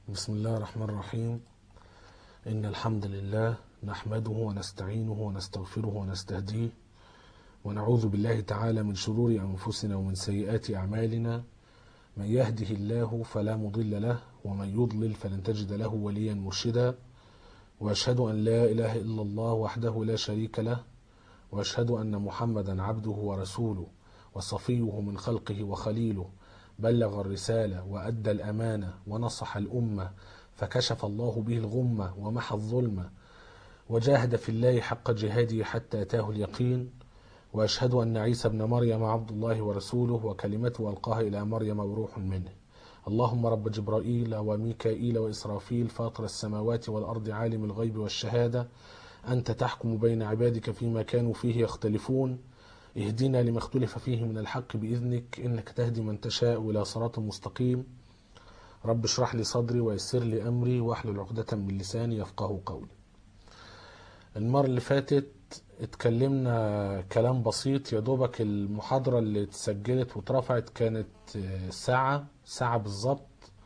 بسم الله الرحمن الرحيم إن الحمد لله نحمده ونستعينه ونستغفره ونستهديه ونعوذ بالله تعالى من شرور أنفسنا ومن سيئات أعمالنا من يهده الله فلا مضل له ومن يضلل فلن تجد له وليا مرشدا وأشهد أن لا إله إلا الله وحده لا شريك له وأشهد أن محمدا عبده ورسوله وصفيه من خلقه وخليله بلغ الرسالة وأدى الأمانة ونصح الأمة فكشف الله به الغمة ومحى الظلمة وجاهد في الله حق جهاده حتى أتاه اليقين وأشهد أن عيسى ابن مريم عبد الله ورسوله وكلمته ألقاها إلى مريم وروح منه اللهم رب جبرائيل وميكائيل وإسرافيل فاطر السماوات والأرض عالم الغيب والشهادة أنت تحكم بين عبادك فيما كانوا فيه يختلفون اهدنا لما اختلف فيه من الحق بإذنك إنك تهدي من تشاء إلى صراط مستقيم رب اشرح لي صدري ويسر لي أمري واحلل عقدة من لساني يفقه قولي المرة اللي فاتت اتكلمنا كلام بسيط يا دوبك المحاضرة اللي اتسجلت واترفعت كانت ساعة ساعة بالظبط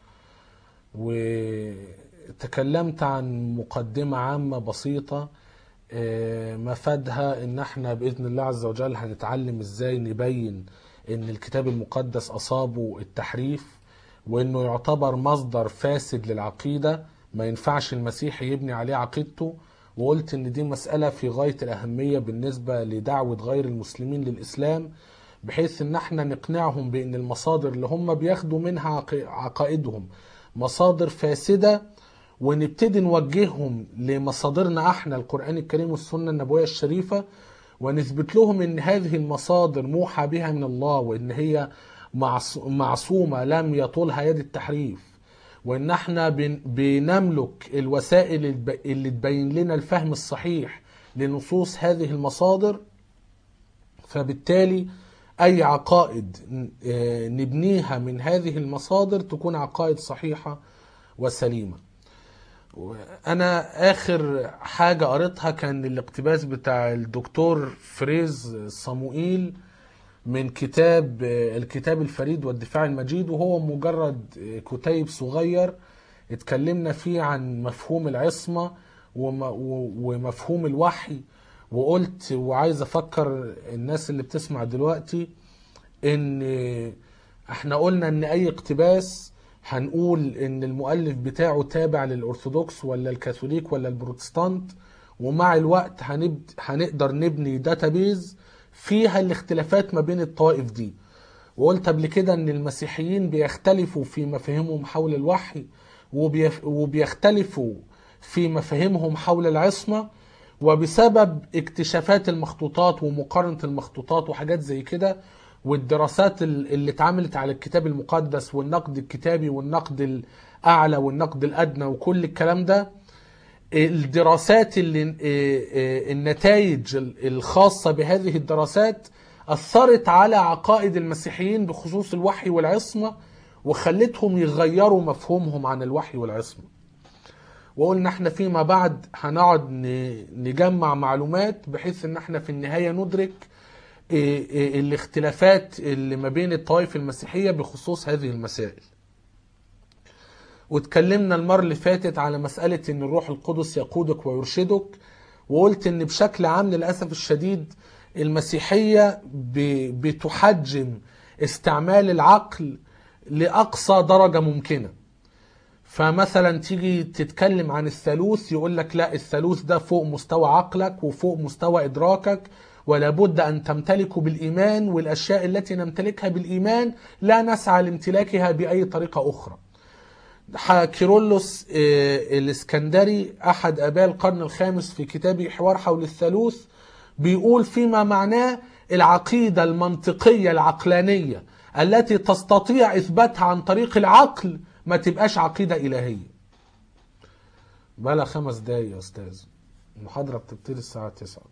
وتكلمت عن مقدمة عامة بسيطة مفادها ان احنا باذن الله عز وجل هنتعلم ازاي نبين ان الكتاب المقدس اصابه التحريف وانه يعتبر مصدر فاسد للعقيده ما ينفعش المسيح يبني عليه عقيدته وقلت ان دي مساله في غايه الاهميه بالنسبه لدعوه غير المسلمين للاسلام بحيث ان احنا نقنعهم بان المصادر اللي هم بياخدوا منها عقائدهم مصادر فاسده ونبتدي نوجههم لمصادرنا احنا القرآن الكريم والسنة النبوية الشريفة ونثبت لهم ان هذه المصادر موحى بها من الله وان هي معصومة لم يطولها يد التحريف وان احنا بنملك الوسائل اللي تبين لنا الفهم الصحيح لنصوص هذه المصادر فبالتالي اي عقائد نبنيها من هذه المصادر تكون عقائد صحيحة وسليمه انا اخر حاجه قريتها كان الاقتباس بتاع الدكتور فريز صموئيل من كتاب الكتاب الفريد والدفاع المجيد وهو مجرد كتيب صغير اتكلمنا فيه عن مفهوم العصمه ومفهوم الوحي وقلت وعايز افكر الناس اللي بتسمع دلوقتي ان احنا قلنا ان اي اقتباس هنقول ان المؤلف بتاعه تابع للارثوذكس ولا الكاثوليك ولا البروتستانت ومع الوقت هنبد... هنقدر نبني داتابيز فيها الاختلافات ما بين الطوائف دي وقلت قبل كده ان المسيحيين بيختلفوا في مفاهيمهم حول الوحي وبيف... وبيختلفوا في مفاهيمهم حول العصمه وبسبب اكتشافات المخطوطات ومقارنه المخطوطات وحاجات زي كده والدراسات اللي اتعملت على الكتاب المقدس والنقد الكتابي والنقد الاعلى والنقد الادنى وكل الكلام ده الدراسات اللي النتائج الخاصه بهذه الدراسات اثرت على عقائد المسيحيين بخصوص الوحي والعصمه وخلتهم يغيروا مفهومهم عن الوحي والعصمه وقلنا احنا فيما بعد هنقعد نجمع معلومات بحيث ان احنا في النهايه ندرك الاختلافات اللي ما بين الطوائف المسيحية بخصوص هذه المسائل واتكلمنا المرة اللي فاتت على مسألة ان الروح القدس يقودك ويرشدك وقلت ان بشكل عام للأسف الشديد المسيحية بتحجم استعمال العقل لأقصى درجة ممكنة فمثلا تيجي تتكلم عن الثالوث يقول لك لا الثالوث ده فوق مستوى عقلك وفوق مستوى إدراكك ولا بد أن تمتلكوا بالإيمان والأشياء التي نمتلكها بالإيمان لا نسعى لامتلاكها بأي طريقة أخرى كيرلس الاسكندري أحد آباء القرن الخامس في كتابه حوار حول الثالوث بيقول فيما معناه العقيدة المنطقية العقلانية التي تستطيع إثباتها عن طريق العقل ما تبقاش عقيدة إلهية بلا خمس دقايق يا أستاذ المحاضرة بتبتدي الساعة 9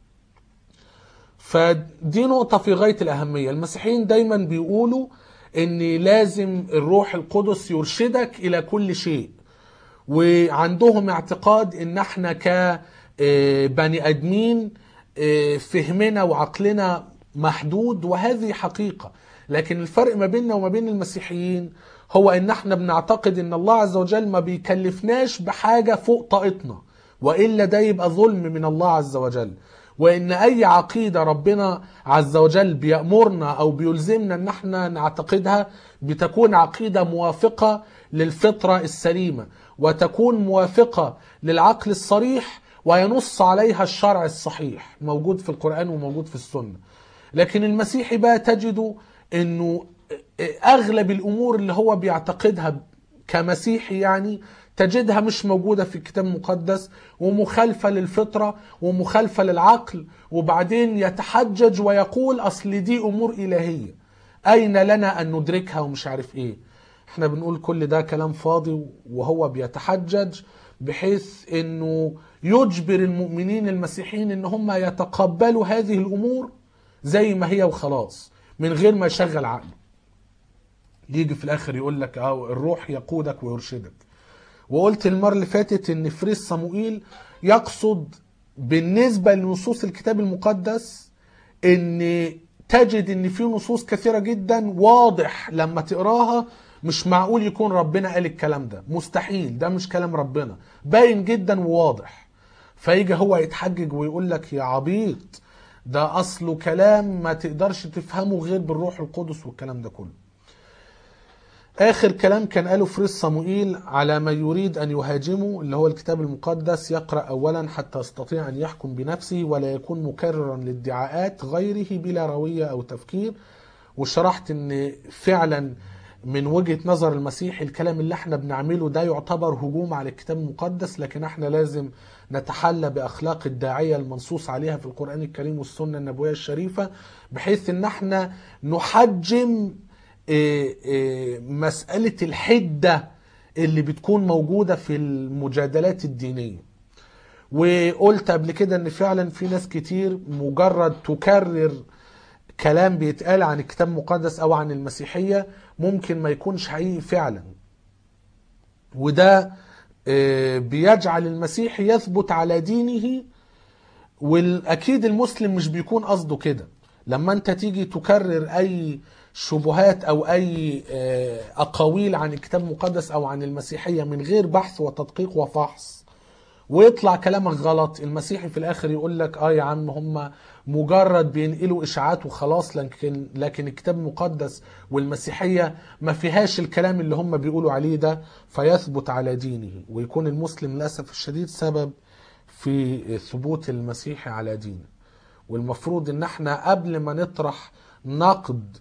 فدي نقطة في غاية الأهمية المسيحيين دايما بيقولوا ان لازم الروح القدس يرشدك الى كل شيء وعندهم اعتقاد ان احنا كبني ادمين فهمنا وعقلنا محدود وهذه حقيقة لكن الفرق ما بيننا وما بين المسيحيين هو ان احنا بنعتقد ان الله عز وجل ما بيكلفناش بحاجة فوق طاقتنا وإلا ده يبقى ظلم من الله عز وجل وإن أي عقيدة ربنا عز وجل بيأمرنا أو بيلزمنا إن احنا نعتقدها بتكون عقيدة موافقة للفطرة السليمة وتكون موافقة للعقل الصريح وينص عليها الشرع الصحيح موجود في القرآن وموجود في السنة لكن المسيحي بقى تجده انه اغلب الامور اللي هو بيعتقدها كمسيحي يعني تجدها مش موجودة في الكتاب المقدس ومخالفة للفطرة ومخالفة للعقل وبعدين يتحجج ويقول أصل دي أمور إلهية أين لنا أن ندركها ومش عارف إيه احنا بنقول كل ده كلام فاضي وهو بيتحجج بحيث انه يجبر المؤمنين المسيحيين ان هم يتقبلوا هذه الامور زي ما هي وخلاص من غير ما يشغل عقله يجي في الاخر يقول لك اه الروح يقودك ويرشدك وقلت المرة اللي فاتت ان فريس صموئيل يقصد بالنسبة لنصوص الكتاب المقدس ان تجد ان في نصوص كثيرة جدا واضح لما تقراها مش معقول يكون ربنا قال الكلام ده مستحيل ده مش كلام ربنا باين جدا وواضح فيجي هو يتحجج ويقول لك يا عبيط ده اصله كلام ما تقدرش تفهمه غير بالروح القدس والكلام ده كله آخر كلام كان قاله فريس صموئيل على ما يريد أن يهاجمه اللي هو الكتاب المقدس يقرأ أولا حتى يستطيع أن يحكم بنفسه ولا يكون مكررا لادعاءات غيره بلا روية أو تفكير وشرحت أن فعلا من وجهة نظر المسيح الكلام اللي احنا بنعمله ده يعتبر هجوم على الكتاب المقدس لكن احنا لازم نتحلى بأخلاق الداعية المنصوص عليها في القرآن الكريم والسنة النبوية الشريفة بحيث ان احنا نحجم إيه إيه مسألة الحدة اللي بتكون موجودة في المجادلات الدينية وقلت قبل كده ان فعلا في ناس كتير مجرد تكرر كلام بيتقال عن الكتاب المقدس او عن المسيحية ممكن ما يكونش حقيقي فعلا وده إيه بيجعل المسيحي يثبت على دينه والاكيد المسلم مش بيكون قصده كده لما انت تيجي تكرر اي شبهات او اي اقاويل عن الكتاب المقدس او عن المسيحيه من غير بحث وتدقيق وفحص ويطلع كلامك غلط المسيحي في الاخر يقول لك اه يا عم هم مجرد بينقلوا اشاعات وخلاص لكن لكن الكتاب المقدس والمسيحيه ما فيهاش الكلام اللي هم بيقولوا عليه ده فيثبت على دينه ويكون المسلم للاسف الشديد سبب في ثبوت المسيحي على دينه والمفروض ان احنا قبل ما نطرح نقد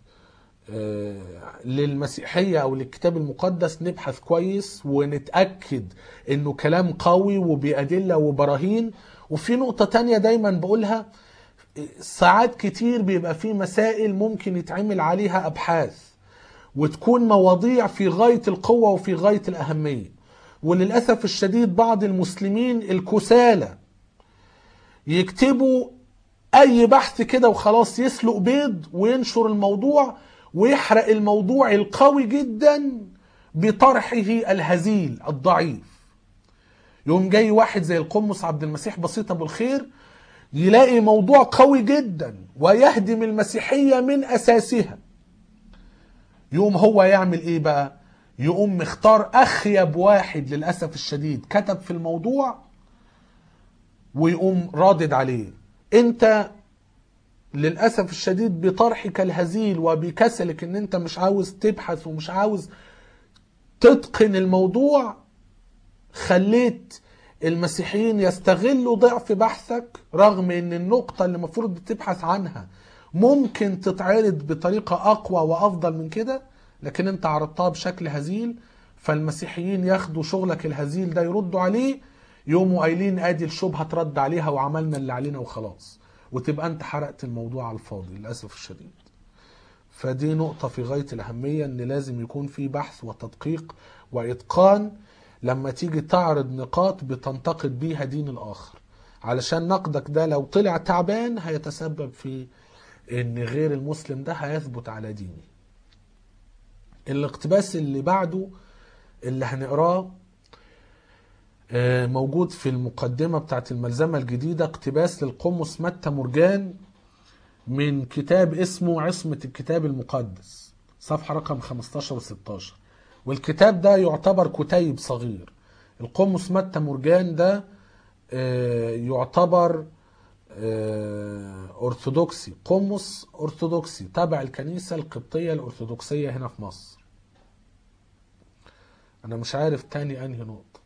للمسيحية أو للكتاب المقدس نبحث كويس ونتأكد إنه كلام قوي وبأدلة وبراهين وفي نقطة تانية دايما بقولها ساعات كتير بيبقى في مسائل ممكن يتعمل عليها أبحاث وتكون مواضيع في غاية القوة وفي غاية الأهمية وللأسف الشديد بعض المسلمين الكسالى يكتبوا أي بحث كده وخلاص يسلق بيض وينشر الموضوع ويحرق الموضوع القوي جدا بطرحه الهزيل الضعيف يوم جاي واحد زي القمص عبد المسيح بسيط ابو الخير يلاقي موضوع قوي جدا ويهدم المسيحية من أساسها يقوم هو يعمل ايه بقى يقوم مختار أخيب واحد للأسف الشديد كتب في الموضوع ويقوم رادد عليه انت للأسف الشديد بطرحك الهزيل وبكسلك ان انت مش عاوز تبحث ومش عاوز تتقن الموضوع خليت المسيحيين يستغلوا ضعف بحثك رغم ان النقطة اللي المفروض تبحث عنها ممكن تتعرض بطريقة اقوى وافضل من كده لكن انت عرضتها بشكل هزيل فالمسيحيين ياخدوا شغلك الهزيل ده يردوا عليه يقوموا قايلين ادي الشبهة ترد عليها وعملنا اللي علينا وخلاص وتبقى انت حرقت الموضوع على الفاضي للاسف الشديد فدي نقطة في غاية الأهمية إن لازم يكون في بحث وتدقيق وإتقان لما تيجي تعرض نقاط بتنتقد بيها دين الآخر علشان نقدك ده لو طلع تعبان هيتسبب في إن غير المسلم ده هيثبت على دينه الاقتباس اللي بعده اللي هنقراه موجود في المقدمة بتاعت الملزمة الجديدة اقتباس للقمص متى مرجان من كتاب اسمه عصمة الكتاب المقدس صفحة رقم 15 و 16 والكتاب ده يعتبر كتيب صغير القمص متى مرجان ده آه، يعتبر آه، أرثوذكسي قمص أرثوذكسي تبع الكنيسة القبطية الأرثوذكسية هنا في مصر أنا مش عارف تاني أنهي نقطة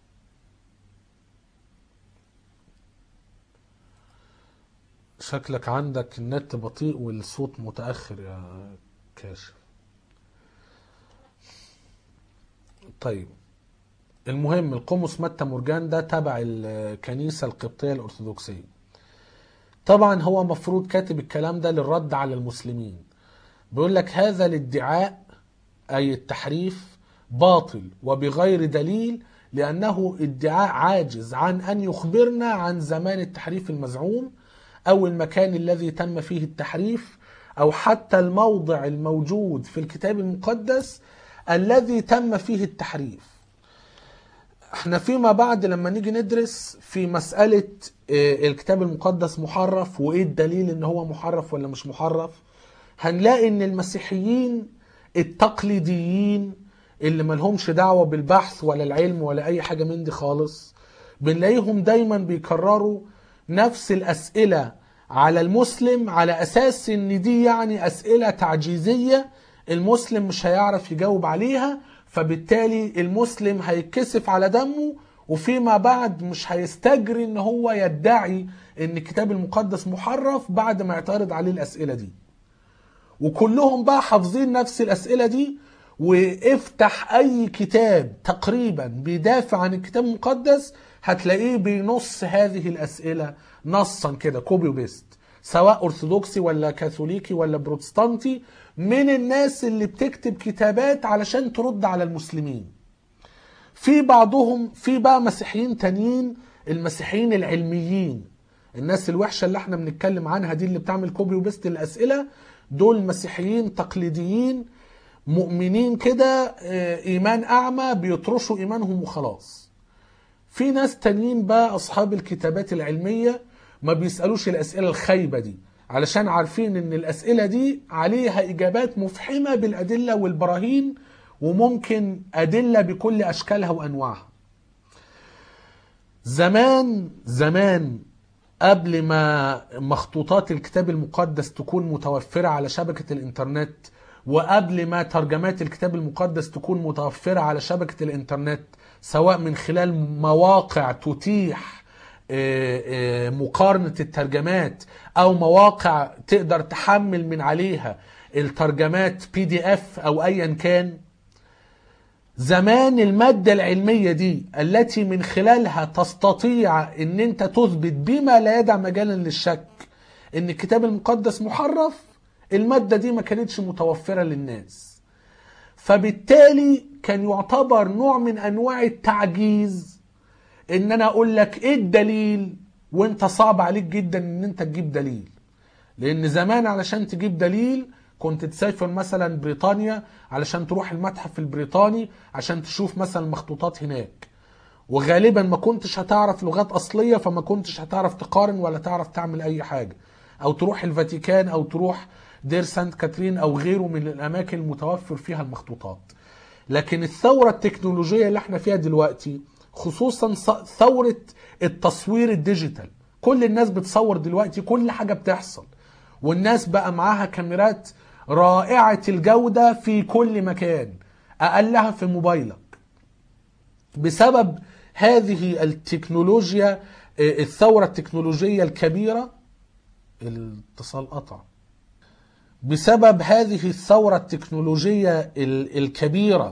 شكلك عندك النت بطيء والصوت متأخر يا كاشف طيب المهم القمص متى مرجان ده تبع الكنيسة القبطية الأرثوذكسية طبعا هو مفروض كاتب الكلام ده للرد على المسلمين بيقول لك هذا الادعاء أي التحريف باطل وبغير دليل لأنه ادعاء عاجز عن أن يخبرنا عن زمان التحريف المزعوم أو المكان الذي تم فيه التحريف أو حتى الموضع الموجود في الكتاب المقدس الذي تم فيه التحريف احنا فيما بعد لما نيجي ندرس في مسألة اه، الكتاب المقدس محرف وايه الدليل ان هو محرف ولا مش محرف هنلاقي ان المسيحيين التقليديين اللي ملهمش دعوة بالبحث ولا العلم ولا اي حاجة من دي خالص بنلاقيهم دايما بيكرروا نفس الاسئلة على المسلم على اساس ان دي يعني اسئلة تعجيزية المسلم مش هيعرف يجاوب عليها فبالتالي المسلم هيتكسف على دمه وفيما بعد مش هيستجري ان هو يدعي ان الكتاب المقدس محرف بعد ما يعترض عليه الاسئله دي وكلهم بقى حافظين نفس الاسئله دي وافتح اي كتاب تقريبا بيدافع عن الكتاب المقدس هتلاقيه بينص هذه الاسئله نصا كده كوبي وبيست سواء ارثوذكسي ولا كاثوليكي ولا بروتستانتي من الناس اللي بتكتب كتابات علشان ترد على المسلمين في بعضهم في بقى مسيحيين تانيين المسيحيين العلميين الناس الوحشه اللي احنا بنتكلم عنها دي اللي بتعمل كوبي وبيست الاسئله دول مسيحيين تقليديين مؤمنين كده آه، ايمان اعمى بيطرشوا ايمانهم وخلاص في ناس تانيين بقى اصحاب الكتابات العلميه ما بيسالوش الاسئله الخايبه دي علشان عارفين ان الاسئله دي عليها اجابات مفحمه بالادله والبراهين وممكن ادله بكل اشكالها وانواعها زمان زمان قبل ما مخطوطات الكتاب المقدس تكون متوفرة على شبكة الإنترنت وقبل ما ترجمات الكتاب المقدس تكون متوفرة على شبكة الإنترنت سواء من خلال مواقع تتيح آه، آه، مقارنة الترجمات أو مواقع تقدر تحمل من عليها الترجمات بي دي اف أو أيا كان زمان المادة العلمية دي التي من خلالها تستطيع ان انت تثبت بما لا يدع مجالا للشك ان الكتاب المقدس محرف المادة دي ما كانتش متوفرة للناس فبالتالي كان يعتبر نوع من انواع التعجيز ان انا اقول لك ايه الدليل وانت صعب عليك جدا ان انت تجيب دليل لان زمان علشان تجيب دليل كنت تسافر مثلا بريطانيا علشان تروح المتحف البريطاني عشان تشوف مثلا مخطوطات هناك وغالبا ما كنتش هتعرف لغات اصليه فما كنتش هتعرف تقارن ولا تعرف تعمل اي حاجه او تروح الفاتيكان او تروح دير سانت كاترين او غيره من الاماكن المتوفر فيها المخطوطات لكن الثوره التكنولوجيه اللي احنا فيها دلوقتي خصوصا ص- ثوره التصوير الديجيتال كل الناس بتصور دلوقتي كل حاجه بتحصل والناس بقى معاها كاميرات رائعه الجوده في كل مكان اقلها في موبايلك بسبب هذه التكنولوجيا آه، الثورة التكنولوجية الكبيرة الاتصال قطع بسبب هذه الثورة التكنولوجية ال- الكبيرة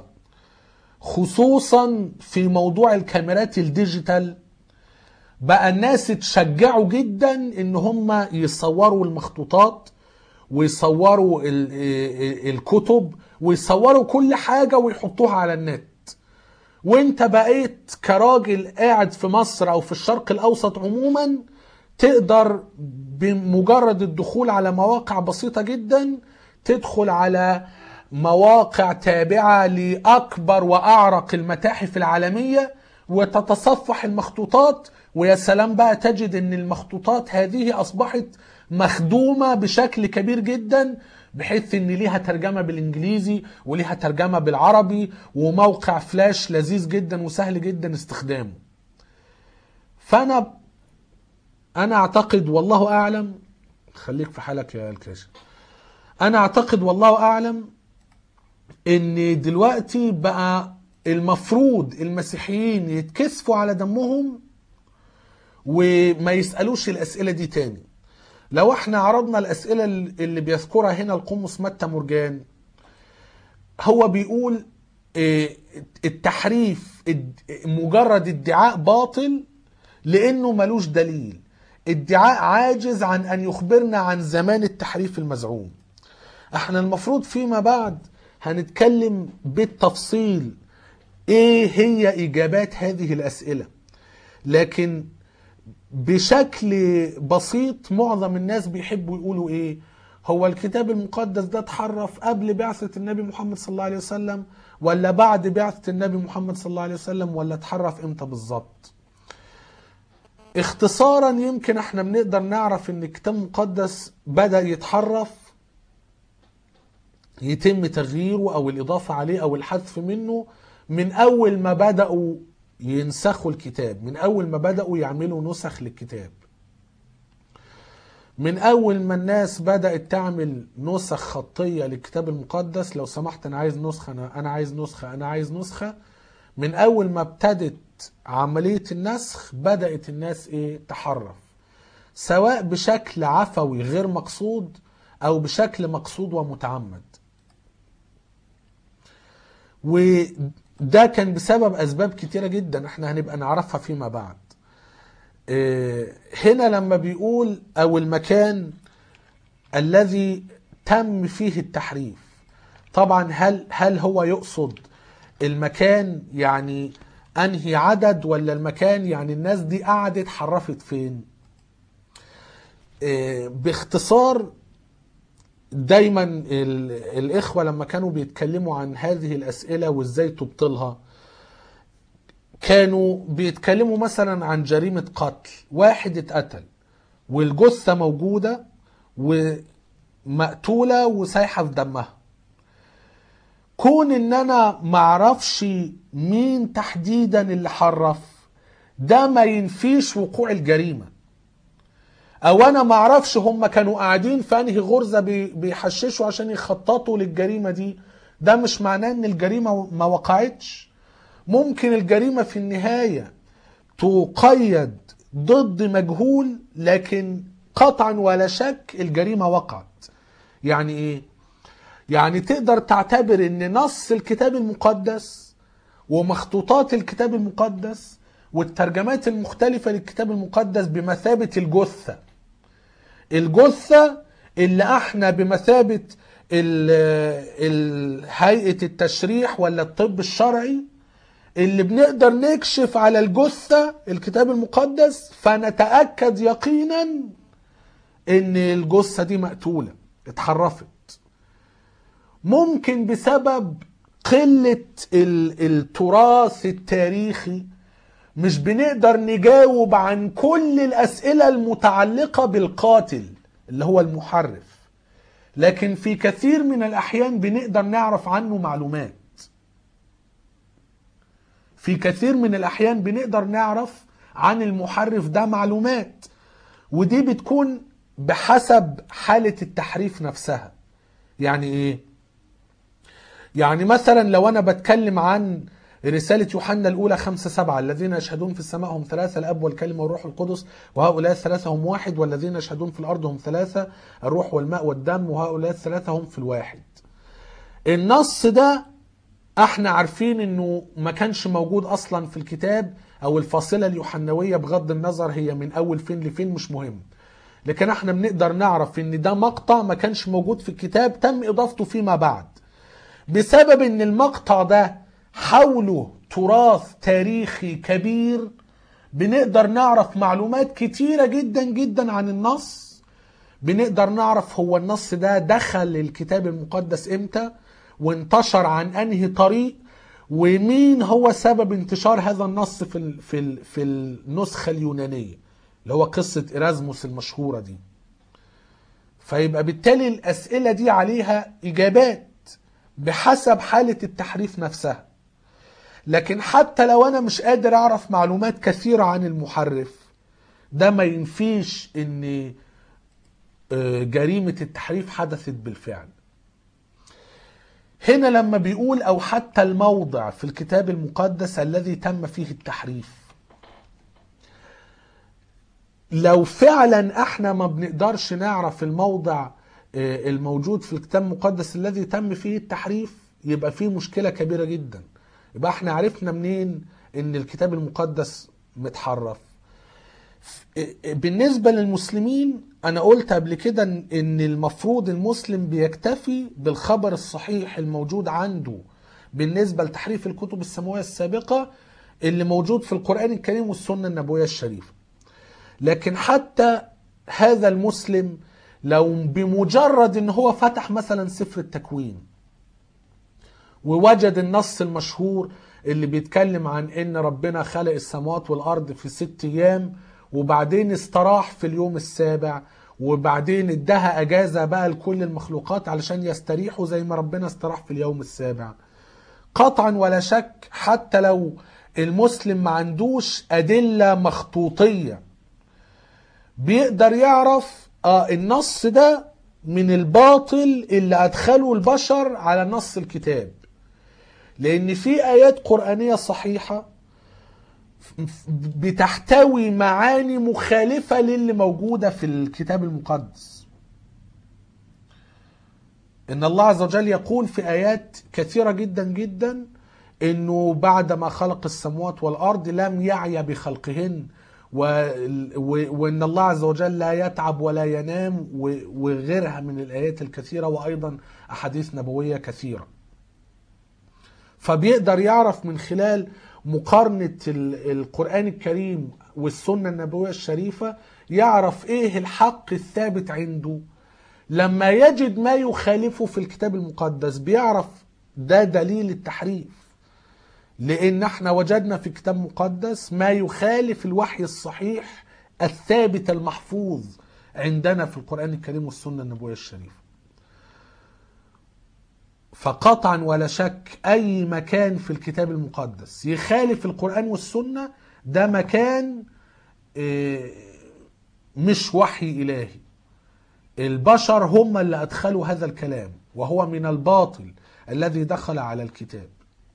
خصوصا في موضوع الكاميرات الديجيتال بقى الناس اتشجعوا جدا ان هم يصوروا المخطوطات ويصوروا ال- ال- الكتب ويصوروا كل حاجة ويحطوها على النت وانت بقيت كراجل قاعد في مصر او في الشرق الاوسط عموما تقدر بمجرد الدخول على مواقع بسيطة جدا تدخل على مواقع تابعة لأكبر وأعرق المتاحف العالمية وتتصفح المخطوطات ويا سلام بقى تجد ان المخطوطات هذه أصبحت مخدومة بشكل كبير جدا بحيث ان ليها ترجمه بالانجليزي وليها ترجمه بالعربي وموقع فلاش لذيذ جدا وسهل جدا استخدامه فانا انا اعتقد والله اعلم خليك في حالك يا الكاشف انا اعتقد والله اعلم ان دلوقتي بقى المفروض المسيحيين يتكسفوا على دمهم وما يسألوش الأسئلة دي تاني لو احنا عرضنا الأسئلة اللي بيذكرها هنا القمص متى مرجان هو بيقول اه، التحريف اد- مجرد ادعاء باطل لأنه ملوش دليل ادعاء عاجز عن أن يخبرنا عن زمان التحريف المزعوم احنا المفروض فيما بعد هنتكلم بالتفصيل ايه هي اجابات هذه الاسئله لكن بشكل بسيط معظم الناس بيحبوا يقولوا ايه هو الكتاب المقدس ده اتحرف قبل بعثة النبي محمد صلى الله عليه وسلم ولا بعد بعثة النبي محمد صلى الله عليه وسلم ولا اتحرف امتى بالظبط اختصارا يمكن احنا بنقدر نعرف ان الكتاب المقدس بدأ يتحرف يتم تغييره او الاضافه عليه او الحذف منه من اول ما بداوا ينسخوا الكتاب من اول ما بداوا يعملوا نسخ للكتاب من اول ما الناس بدات تعمل نسخ خطيه للكتاب المقدس لو سمحت انا عايز نسخه انا انا عايز نسخه انا عايز نسخه من اول ما ابتدت عمليه النسخ بدات الناس ايه تحرف سواء بشكل عفوي غير مقصود او بشكل مقصود ومتعمد وده كان بسبب اسباب كتيره جدا احنا هنبقى نعرفها فيما بعد إيه، هنا لما بيقول او المكان الذي تم فيه التحريف طبعا هل هل هو يقصد المكان يعني انهي عدد ولا المكان يعني الناس دي قعدت حرفت فين إيه، باختصار دايما ال- الاخوه لما كانوا بيتكلموا عن هذه الاسئله وازاي تبطلها كانوا بيتكلموا مثلا عن جريمه قتل واحد اتقتل والجثه موجوده ومقتوله وسايحه في دمها كون ان انا معرفش مين تحديدا اللي حرف ده ما ينفيش وقوع الجريمه او انا ما اعرفش هم كانوا قاعدين في انهي غرزه بي- بيحششوا عشان يخططوا للجريمه دي ده مش معناه ان الجريمه ما وقعتش ممكن الجريمه في النهايه تقيد ضد مجهول لكن قطعا ولا شك الجريمه وقعت يعني ايه يعني تقدر تعتبر ان نص الكتاب المقدس ومخطوطات الكتاب المقدس والترجمات المختلفة للكتاب المقدس بمثابة الجثة الجثة اللي احنا بمثابة ال- ال- هيئة التشريح ولا الطب الشرعي اللي بنقدر نكشف على الجثة الكتاب المقدس فنتأكد يقينا ان الجثة دي مقتولة اتحرفت ممكن بسبب قلة ال- التراث التاريخي مش بنقدر نجاوب عن كل الأسئلة المتعلقة بالقاتل اللي هو المحرف لكن في كثير من الأحيان بنقدر نعرف عنه معلومات في كثير من الأحيان بنقدر نعرف عن المحرف ده معلومات ودي بتكون بحسب حالة التحريف نفسها يعني ايه يعني مثلا لو انا بتكلم عن رسالة يوحنا الأولى خمسة سبعة الذين يشهدون في السماء هم ثلاثة الأب والكلمة والروح القدس وهؤلاء الثلاثة هم واحد والذين يشهدون في الأرض هم ثلاثة الروح والماء والدم وهؤلاء الثلاثة هم في الواحد النص ده احنا عارفين انه ما كانش موجود اصلا في الكتاب او الفاصلة اليوحنوية بغض النظر هي من اول فين لفين مش مهم لكن احنا بنقدر نعرف ان ده مقطع ما كانش موجود في الكتاب تم اضافته فيما بعد بسبب ان المقطع ده حوله تراث تاريخي كبير بنقدر نعرف معلومات كتيرة جدا جدا عن النص بنقدر نعرف هو النص ده دخل الكتاب المقدس امتى وانتشر عن انهي طريق ومين هو سبب انتشار هذا النص في ال في ال في النسخة اليونانية اللي هو قصة إرازموس المشهورة دي فيبقى بالتالي الأسئلة دي عليها إجابات بحسب حالة التحريف نفسها لكن حتى لو أنا مش قادر أعرف معلومات كثيرة عن المحرف ده ما ينفيش إن آه، جريمة التحريف حدثت بالفعل هنا لما بيقول أو حتى الموضع في الكتاب المقدس الذي تم فيه التحريف لو فعلا احنا ما بنقدرش نعرف الموضع آه، الموجود في الكتاب المقدس الذي تم فيه التحريف يبقى فيه مشكلة كبيرة جدا يبقى احنا عرفنا منين ان الكتاب المقدس متحرف بالنسبة للمسلمين أنا قلت قبل كده إن المفروض المسلم بيكتفي بالخبر الصحيح الموجود عنده بالنسبة لتحريف الكتب السماوية السابقة اللي موجود في القرآن الكريم والسنة النبوية الشريفة لكن حتى هذا المسلم لو بمجرد ان هو فتح مثلا سفر التكوين ووجد النص المشهور اللي بيتكلم عن ان ربنا خلق السماوات والارض في ست ايام وبعدين استراح في اليوم السابع وبعدين ادها اجازه بقى لكل المخلوقات علشان يستريحوا زي ما ربنا استراح في اليوم السابع قطعا ولا شك حتى لو المسلم ما عندوش ادله مخطوطيه بيقدر يعرف اه النص ده من الباطل اللي ادخله البشر على نص الكتاب لان في ايات قرانيه صحيحه بتحتوي معاني مخالفه للي موجوده في الكتاب المقدس ان الله عز وجل يقول في ايات كثيره جدا جدا انه بعدما خلق السماوات والارض لم يعي بخلقهن و... و... وان الله عز وجل لا يتعب ولا ينام و... وغيرها من الايات الكثيره وايضا احاديث نبويه كثيره فبيقدر يعرف من خلال مقارنه ال... القران الكريم والسنه النبويه الشريفه يعرف ايه الحق الثابت عنده لما يجد ما يخالفه في الكتاب المقدس بيعرف ده دليل التحريف لان احنا وجدنا في كتاب مقدس ما يخالف الوحي الصحيح الثابت المحفوظ عندنا في القرآن الكريم والسنة النبوية الشريفة فقطعا ولا شك اي مكان في الكتاب المقدس يخالف القرآن والسنة ده مكان اه، مش وحي الهي البشر هم اللي ادخلوا هذا الكلام وهو من الباطل الذي دخل على الكتاب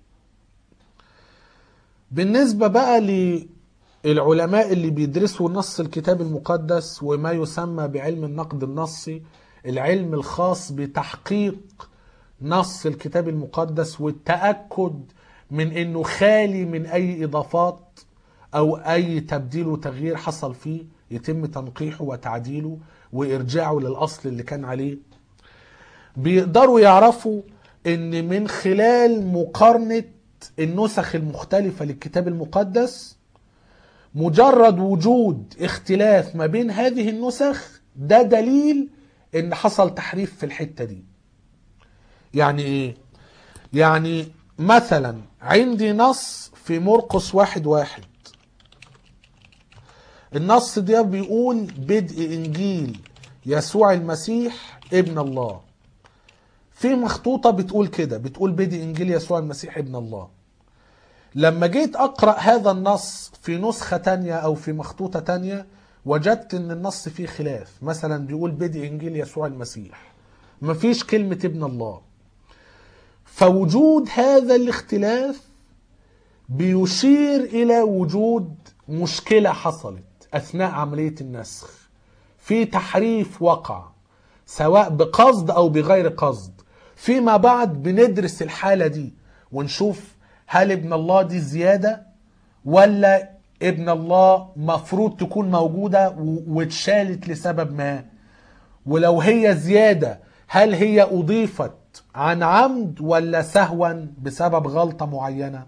بالنسبة بقى للعلماء اللي بيدرسوا نص الكتاب المقدس وما يسمى بعلم النقد النصي العلم الخاص بتحقيق نص الكتاب المقدس والتأكد من انه خالي من اي اضافات او اي تبديل وتغيير حصل فيه يتم تنقيحه وتعديله وارجاعه للاصل اللي كان عليه بيقدروا يعرفوا ان من خلال مقارنه النسخ المختلفة للكتاب المقدس مجرد وجود اختلاف ما بين هذه النسخ ده دليل ان حصل تحريف في الحتة دي يعني ايه يعني مثلا عندي نص في مرقس واحد واحد النص ده بيقول بدء انجيل يسوع المسيح ابن الله في مخطوطة بتقول كده بتقول بدء انجيل يسوع المسيح ابن الله لما جيت اقرأ هذا النص في نسخة تانية او في مخطوطة تانية وجدت ان النص فيه خلاف مثلا بيقول بدء انجيل يسوع المسيح مفيش كلمة ابن الله فوجود هذا الاختلاف بيشير الى وجود مشكلة حصلت اثناء عملية النسخ في تحريف وقع سواء بقصد او بغير قصد فيما بعد بندرس الحالة دي ونشوف هل ابن الله دي زيادة ولا ابن الله مفروض تكون موجودة واتشالت لسبب ما ولو هي زيادة هل هي أضيفت عن عمد ولا سهوا بسبب غلطة معينة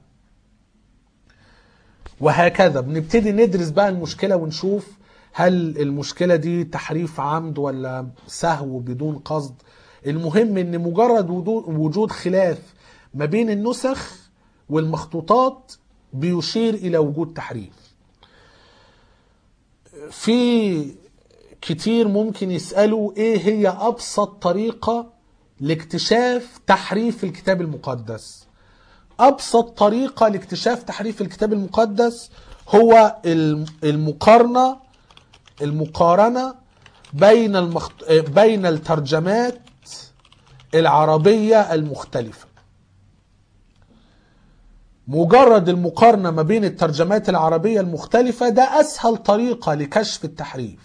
وهكذا بنبتدي ندرس بقى المشكلة ونشوف هل المشكلة دي تحريف عمد ولا سهو بدون قصد المهم ان مجرد وجود خلاف ما بين النسخ والمخطوطات بيشير الى وجود تحريف في كتير ممكن يسألوا ايه هي ابسط طريقة لاكتشاف تحريف الكتاب المقدس ابسط طريقة لاكتشاف تحريف الكتاب المقدس هو الم- المقارنة المقارنة بين المخط... بين الترجمات العربية المختلفة مجرد المقارنة ما بين الترجمات العربية المختلفة ده أسهل طريقة لكشف التحريف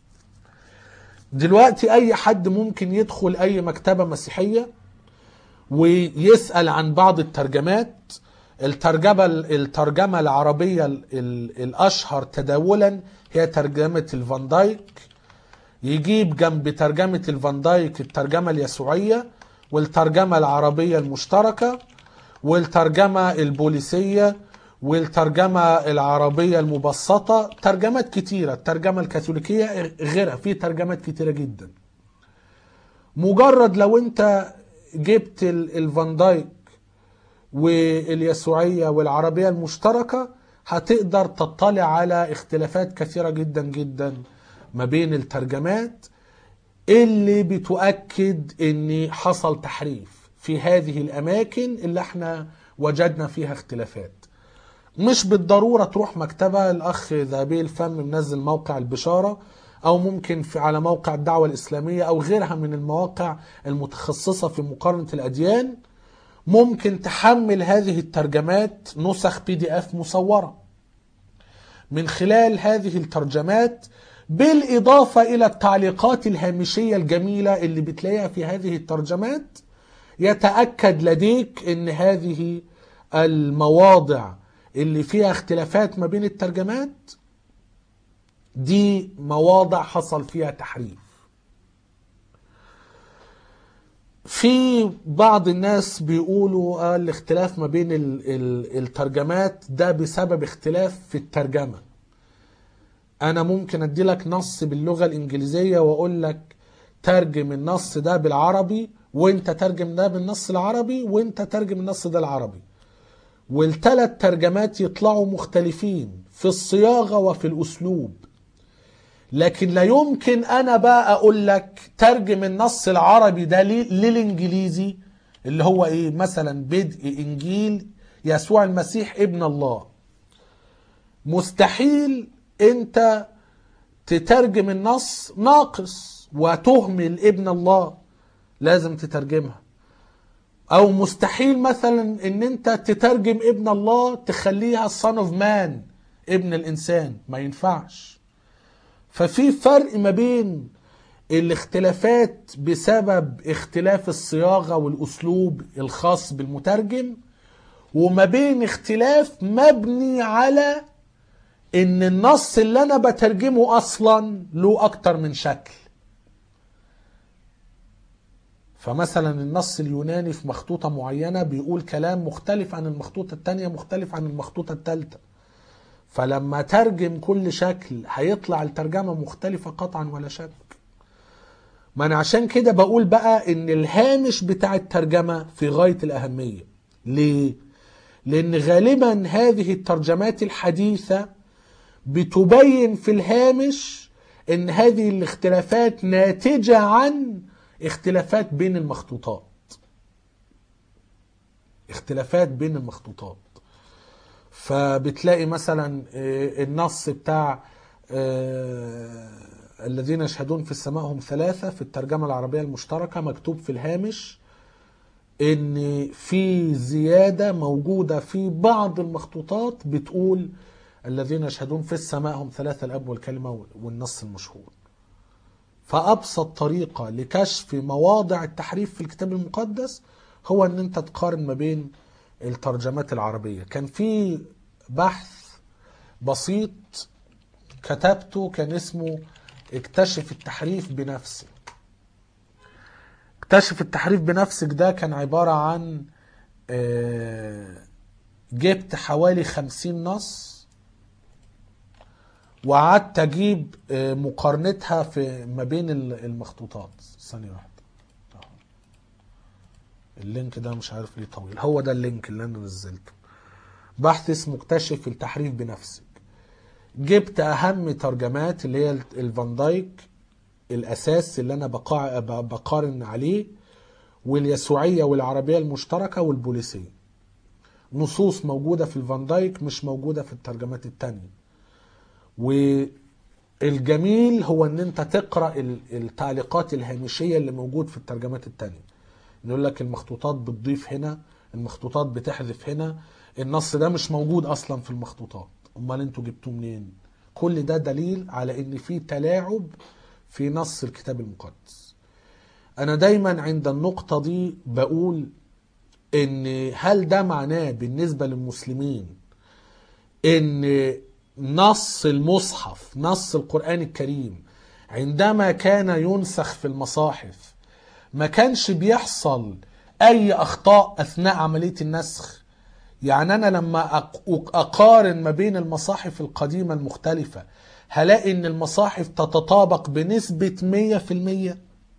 دلوقتي أي حد ممكن يدخل أي مكتبة مسيحية ويسأل عن بعض الترجمات الترجمة الترجمة العربية ال- ال- الأشهر تداولا هي ترجمة الفان دايك يجيب جنب ترجمة الفان دايك الترجمة اليسوعية والترجمة العربية المشتركة والترجمة البوليسية والترجمة العربية المبسطة ترجمات كتيرة الترجمة الكاثوليكية غيرها في ترجمات كتيرة جدا مجرد لو انت جبت ال- الفان دايك واليسوعية والعربية المشتركة هتقدر تطلع على اختلافات كثيرة جدا جدا ما بين الترجمات اللي بتؤكد ان حصل تحريف في هذه الاماكن اللي احنا وجدنا فيها اختلافات مش بالضرورة تروح مكتبة الأخ ذهبي الفم منزل موقع البشارة أو ممكن في على موقع الدعوة الإسلامية أو غيرها من المواقع المتخصصة في مقارنة الأديان ممكن تحمل هذه الترجمات نسخ بي دي اف مصورة من خلال هذه الترجمات بالإضافة إلى التعليقات الهامشية الجميلة اللي بتلاقيها في هذه الترجمات يتأكد لديك أن هذه المواضع اللي فيها اختلافات ما بين الترجمات دي مواضع حصل فيها تحريف في بعض الناس بيقولوا آه الاختلاف ما بين ال- ال- الترجمات ده بسبب اختلاف في الترجمة انا ممكن ادي لك نص باللغة الانجليزية واقول لك ترجم النص ده بالعربي وانت ترجم ده بالنص العربي وانت ترجم النص ده العربي والثلاث ترجمات يطلعوا مختلفين في الصياغة وفي الاسلوب لكن لا يمكن انا بقى اقول لك ترجم النص العربي ده لي- للانجليزي اللي هو ايه مثلا بدء انجيل يسوع المسيح ابن الله مستحيل انت تترجم النص ناقص وتهمل ابن الله لازم تترجمها او مستحيل مثلا ان انت تترجم ابن الله تخليها son of man ابن الانسان ما ينفعش ففي فرق ما بين الاختلافات بسبب اختلاف الصياغة والأسلوب الخاص بالمترجم وما بين اختلاف مبني على ان النص اللي انا بترجمه اصلا له اكتر من شكل فمثلا النص اليوناني في مخطوطة معينة بيقول كلام مختلف عن المخطوطة التانية مختلف عن المخطوطة التالتة فلما ترجم كل شكل هيطلع الترجمة مختلفة قطعا ولا شك ما انا عشان كده بقول بقى ان الهامش بتاع الترجمة في غاية الاهمية ليه؟ لان غالبا هذه الترجمات الحديثة بتبين في الهامش ان هذه الاختلافات ناتجة عن اختلافات بين المخطوطات اختلافات بين المخطوطات فبتلاقي مثلا آه، النص بتاع آه، الذين يشهدون في السماء هم ثلاثة في الترجمة العربية المشتركة مكتوب في الهامش ان في زيادة موجودة في بعض المخطوطات بتقول الذين يشهدون في السماء هم ثلاثة الأب والكلمة والنص المشهور فأبسط طريقة لكشف مواضع التحريف في الكتاب المقدس هو أن أنت تقارن ما بين الترجمات العربية كان في بحث بسيط كتبته كان اسمه اكتشف التحريف بنفسك اكتشف التحريف بنفسك ده كان عبارة عن آه، جبت حوالي خمسين نص وقعدت اجيب آه، مقارنتها في ما بين ال- المخطوطات ثانية واحدة أهو. اللينك ده مش عارف ليه طويل هو ده اللينك اللي انا نزلته بحث اسمه اكتشف التحريف بنفسك جبت اهم ترجمات اللي هي الفان دايك الاساس اللي انا بقا- ب- بقارن عليه واليسوعيه والعربيه المشتركه والبوليسيه نصوص موجوده في الفان دايك مش موجوده في الترجمات التانية والجميل هو ان انت تقرا ال- التعليقات الهامشيه اللي موجود في الترجمات التانية يقول لك المخطوطات بتضيف هنا المخطوطات بتحذف هنا النص ده مش موجود اصلا في المخطوطات امال انتوا جبتوه منين كل ده دليل على ان في تلاعب في نص الكتاب المقدس انا دايما عند النقطه دي بقول ان هل ده معناه بالنسبه للمسلمين ان نص المصحف نص القران الكريم عندما كان ينسخ في المصاحف ما كانش بيحصل اي اخطاء اثناء عمليه النسخ يعني انا لما أق- اقارن ما بين المصاحف القديمه المختلفه هلاقي ان المصاحف تتطابق بنسبه 100%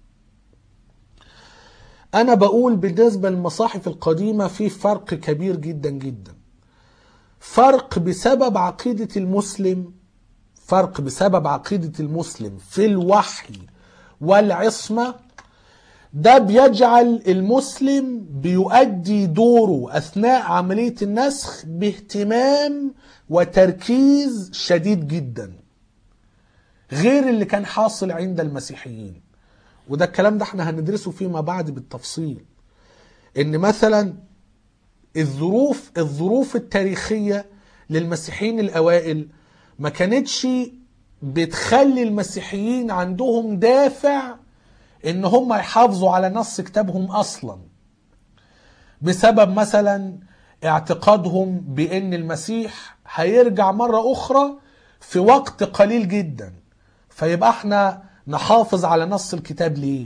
انا بقول بالنسبه للمصاحف القديمه في فرق كبير جدا جدا فرق بسبب عقيده المسلم فرق بسبب عقيده المسلم في الوحي والعصمه ده بيجعل المسلم بيؤدي دوره اثناء عمليه النسخ باهتمام وتركيز شديد جدا غير اللي كان حاصل عند المسيحيين وده الكلام ده احنا هندرسه فيما بعد بالتفصيل ان مثلا الظروف الظروف التاريخيه للمسيحيين الاوائل ما كانتش بتخلي المسيحيين عندهم دافع ان هم يحافظوا على نص كتابهم اصلا بسبب مثلا اعتقادهم بان المسيح هيرجع مره اخرى في وقت قليل جدا فيبقى احنا نحافظ على نص الكتاب ليه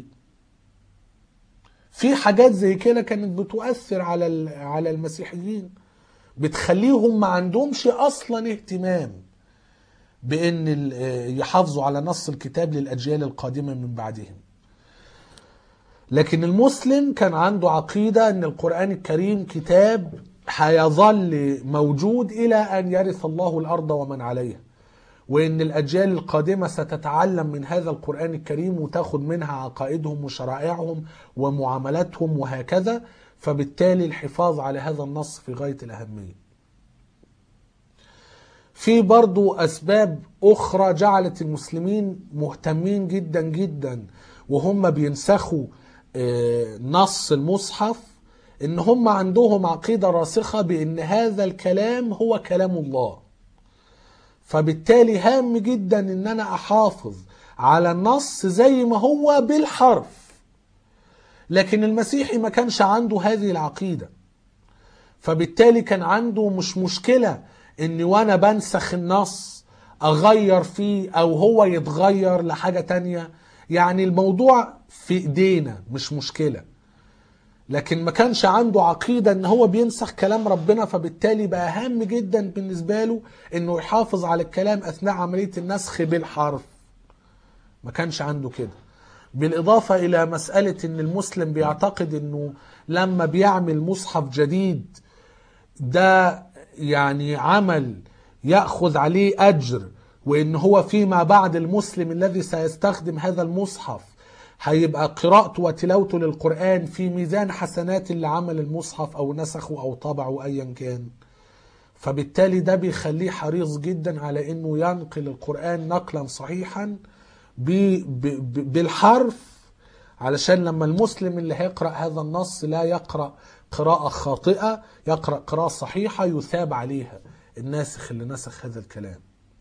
في حاجات زي كده كانت بتؤثر على ال- على المسيحيين بتخليهم ما عندهمش اصلا اهتمام بان ال- يحافظوا على نص الكتاب للاجيال القادمه من بعدهم لكن المسلم كان عنده عقيده ان القران الكريم كتاب هيظل موجود الى ان يرث الله الارض ومن عليها وان الاجيال القادمه ستتعلم من هذا القران الكريم وتاخد منها عقائدهم وشرائعهم ومعاملاتهم وهكذا فبالتالي الحفاظ على هذا النص في غايه الاهميه في برضو أسباب أخرى جعلت المسلمين مهتمين جدا جدا وهم بينسخوا آه، نص المصحف إن هم عندهم عقيدة راسخة بأن هذا الكلام هو كلام الله فبالتالي هام جدا ان انا احافظ على النص زي ما هو بالحرف لكن المسيحي ما كانش عنده هذه العقيدة فبالتالي كان عنده مش مشكلة ان وانا بنسخ النص اغير فيه او هو يتغير لحاجة تانية يعني الموضوع في ايدينا مش مشكلة لكن ما كانش عنده عقيدة ان هو بينسخ كلام ربنا فبالتالي بقى هام جدا بالنسبة له انه يحافظ على الكلام اثناء عملية النسخ بالحرف ما كانش عنده كده بالإضافة إلى مسألة إن المسلم بيعتقد إنه لما بيعمل مصحف جديد ده يعني عمل يأخذ عليه أجر وإن هو فيما بعد المسلم الذي سيستخدم هذا المصحف هيبقى قراءته وتلاوته للقرآن في ميزان حسنات اللي عمل المصحف أو نسخه أو طبعه أيا كان فبالتالي ده بيخليه حريص جدا على إنه ينقل القرآن نقلا صحيحا ب- ب- ب- بالحرف علشان لما المسلم اللي هيقرأ هذا النص لا يقرأ قراءة خاطئة يقرأ قراءة صحيحة يثاب عليها الناسخ اللي نسخ هذا الكلام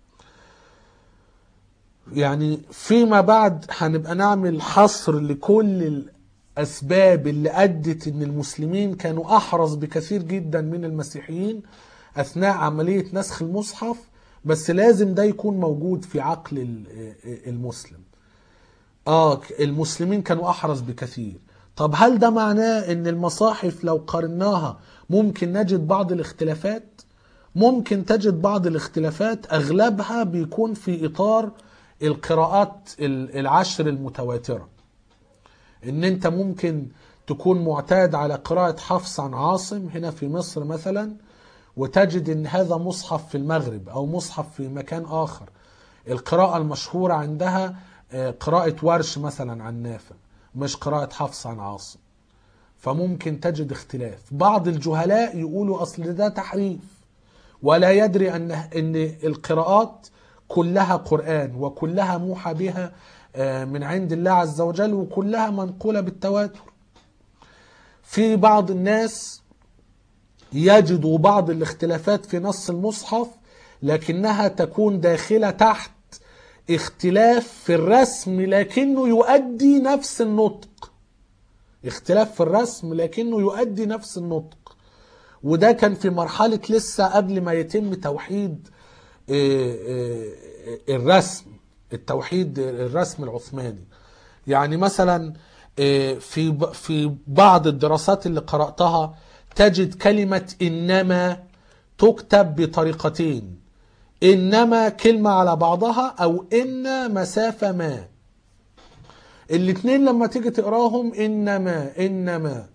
يعني فيما بعد هنبقى نعمل حصر لكل الأسباب اللي أدت إن المسلمين كانوا أحرص بكثير جدا من المسيحيين أثناء عملية نسخ المصحف بس لازم ده يكون موجود في عقل ال- المسلم اه المسلمين كانوا احرص بكثير طب هل ده معناه ان المصاحف لو قارناها ممكن نجد بعض الاختلافات ممكن تجد بعض الاختلافات اغلبها بيكون في اطار القراءات ال- العشر المتواتره ان انت ممكن تكون معتاد على قراءة حفص عن عاصم هنا في مصر مثلا وتجد ان هذا مصحف في المغرب او مصحف في مكان اخر القراءة المشهورة عندها آه، قراءة ورش مثلا عن نافع مش قراءة حفص عن عاصم فممكن تجد اختلاف بعض الجهلاء يقولوا أصل ده تحريف ولا يدري أن أن القراءات كلها قرآن وكلها موحى بها آه، من عند الله عز وجل وكلها منقولة بالتواتر في بعض الناس يجدوا بعض الاختلافات في نص المصحف لكنها تكون داخلة تحت اختلاف في الرسم لكنه يؤدي نفس النطق اختلاف في الرسم لكنه يؤدي نفس النطق وده كان في مرحلة لسه قبل ما يتم توحيد آه، آه، الرسم التوحيد الرسم العثماني يعني مثلا آه، في ب- في بعض الدراسات اللي قرأتها تجد كلمة إنما تكتب بطريقتين إنما كلمة على بعضها أو إن مسافة ما الاتنين لما تيجي تقراهم إنما إنما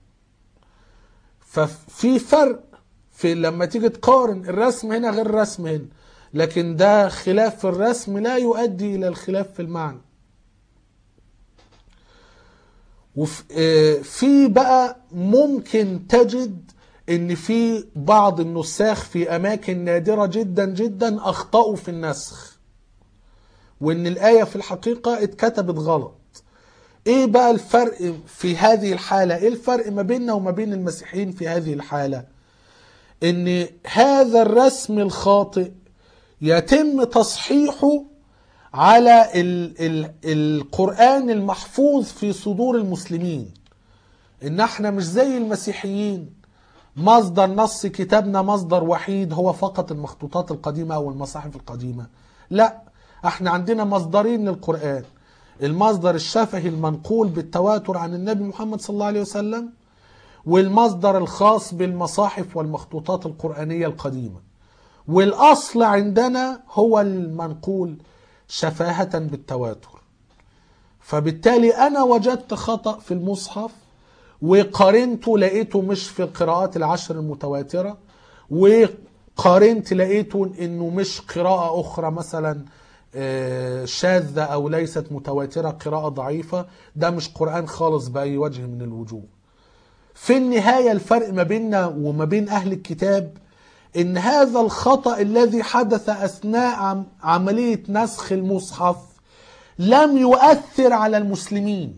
ففي فرق في لما تيجي تقارن الرسم هنا غير الرسم هنا لكن ده خلاف في الرسم لا يؤدي إلى الخلاف في المعنى وفي بقى ممكن تجد ان في بعض النساخ في اماكن نادره جدا جدا اخطاوا في النسخ وان الايه في الحقيقه اتكتبت غلط ايه بقى الفرق في هذه الحاله ايه الفرق ما بيننا وما بين المسيحيين في هذه الحاله ان هذا الرسم الخاطئ يتم تصحيحه على ال ال القرآن المحفوظ في صدور المسلمين ان احنا مش زي المسيحيين مصدر نص كتابنا مصدر وحيد هو فقط المخطوطات القديمة او المصاحف القديمة لا احنا عندنا مصدرين للقرآن المصدر الشفهي المنقول بالتواتر عن النبي محمد صلى الله عليه وسلم والمصدر الخاص بالمصاحف والمخطوطات القرآنية القديمة والأصل عندنا هو المنقول شفاهة بالتواتر فبالتالي أنا وجدت خطأ في المصحف وقارنته لقيته مش في القراءات العشر المتواترة وقارنت لقيته انه مش قراءة اخرى مثلا آه، شاذة او ليست متواترة قراءة ضعيفة ده مش قرآن خالص بأي وجه من الوجوه في النهاية الفرق ما بيننا وما بين أهل الكتاب إن هذا الخطأ الذي حدث أثناء عم- عملية نسخ المصحف لم يؤثر على المسلمين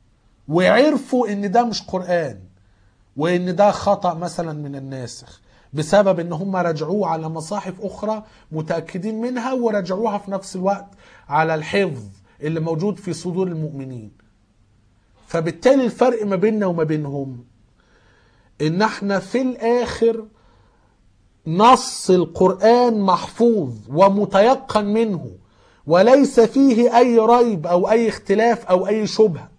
وعرفوا إن ده مش قرآن وإن ده خطأ مثلا من الناسخ بسبب إن هم رجعوه على مصاحف أخرى متأكدين منها ورجعوها في نفس الوقت على الحفظ اللي موجود في صدور المؤمنين فبالتالي الفرق ما بيننا وما بينهم ان احنا في الاخر نص القرآن محفوظ ومتيقن منه وليس فيه اي ريب او اي اختلاف او اي شبهة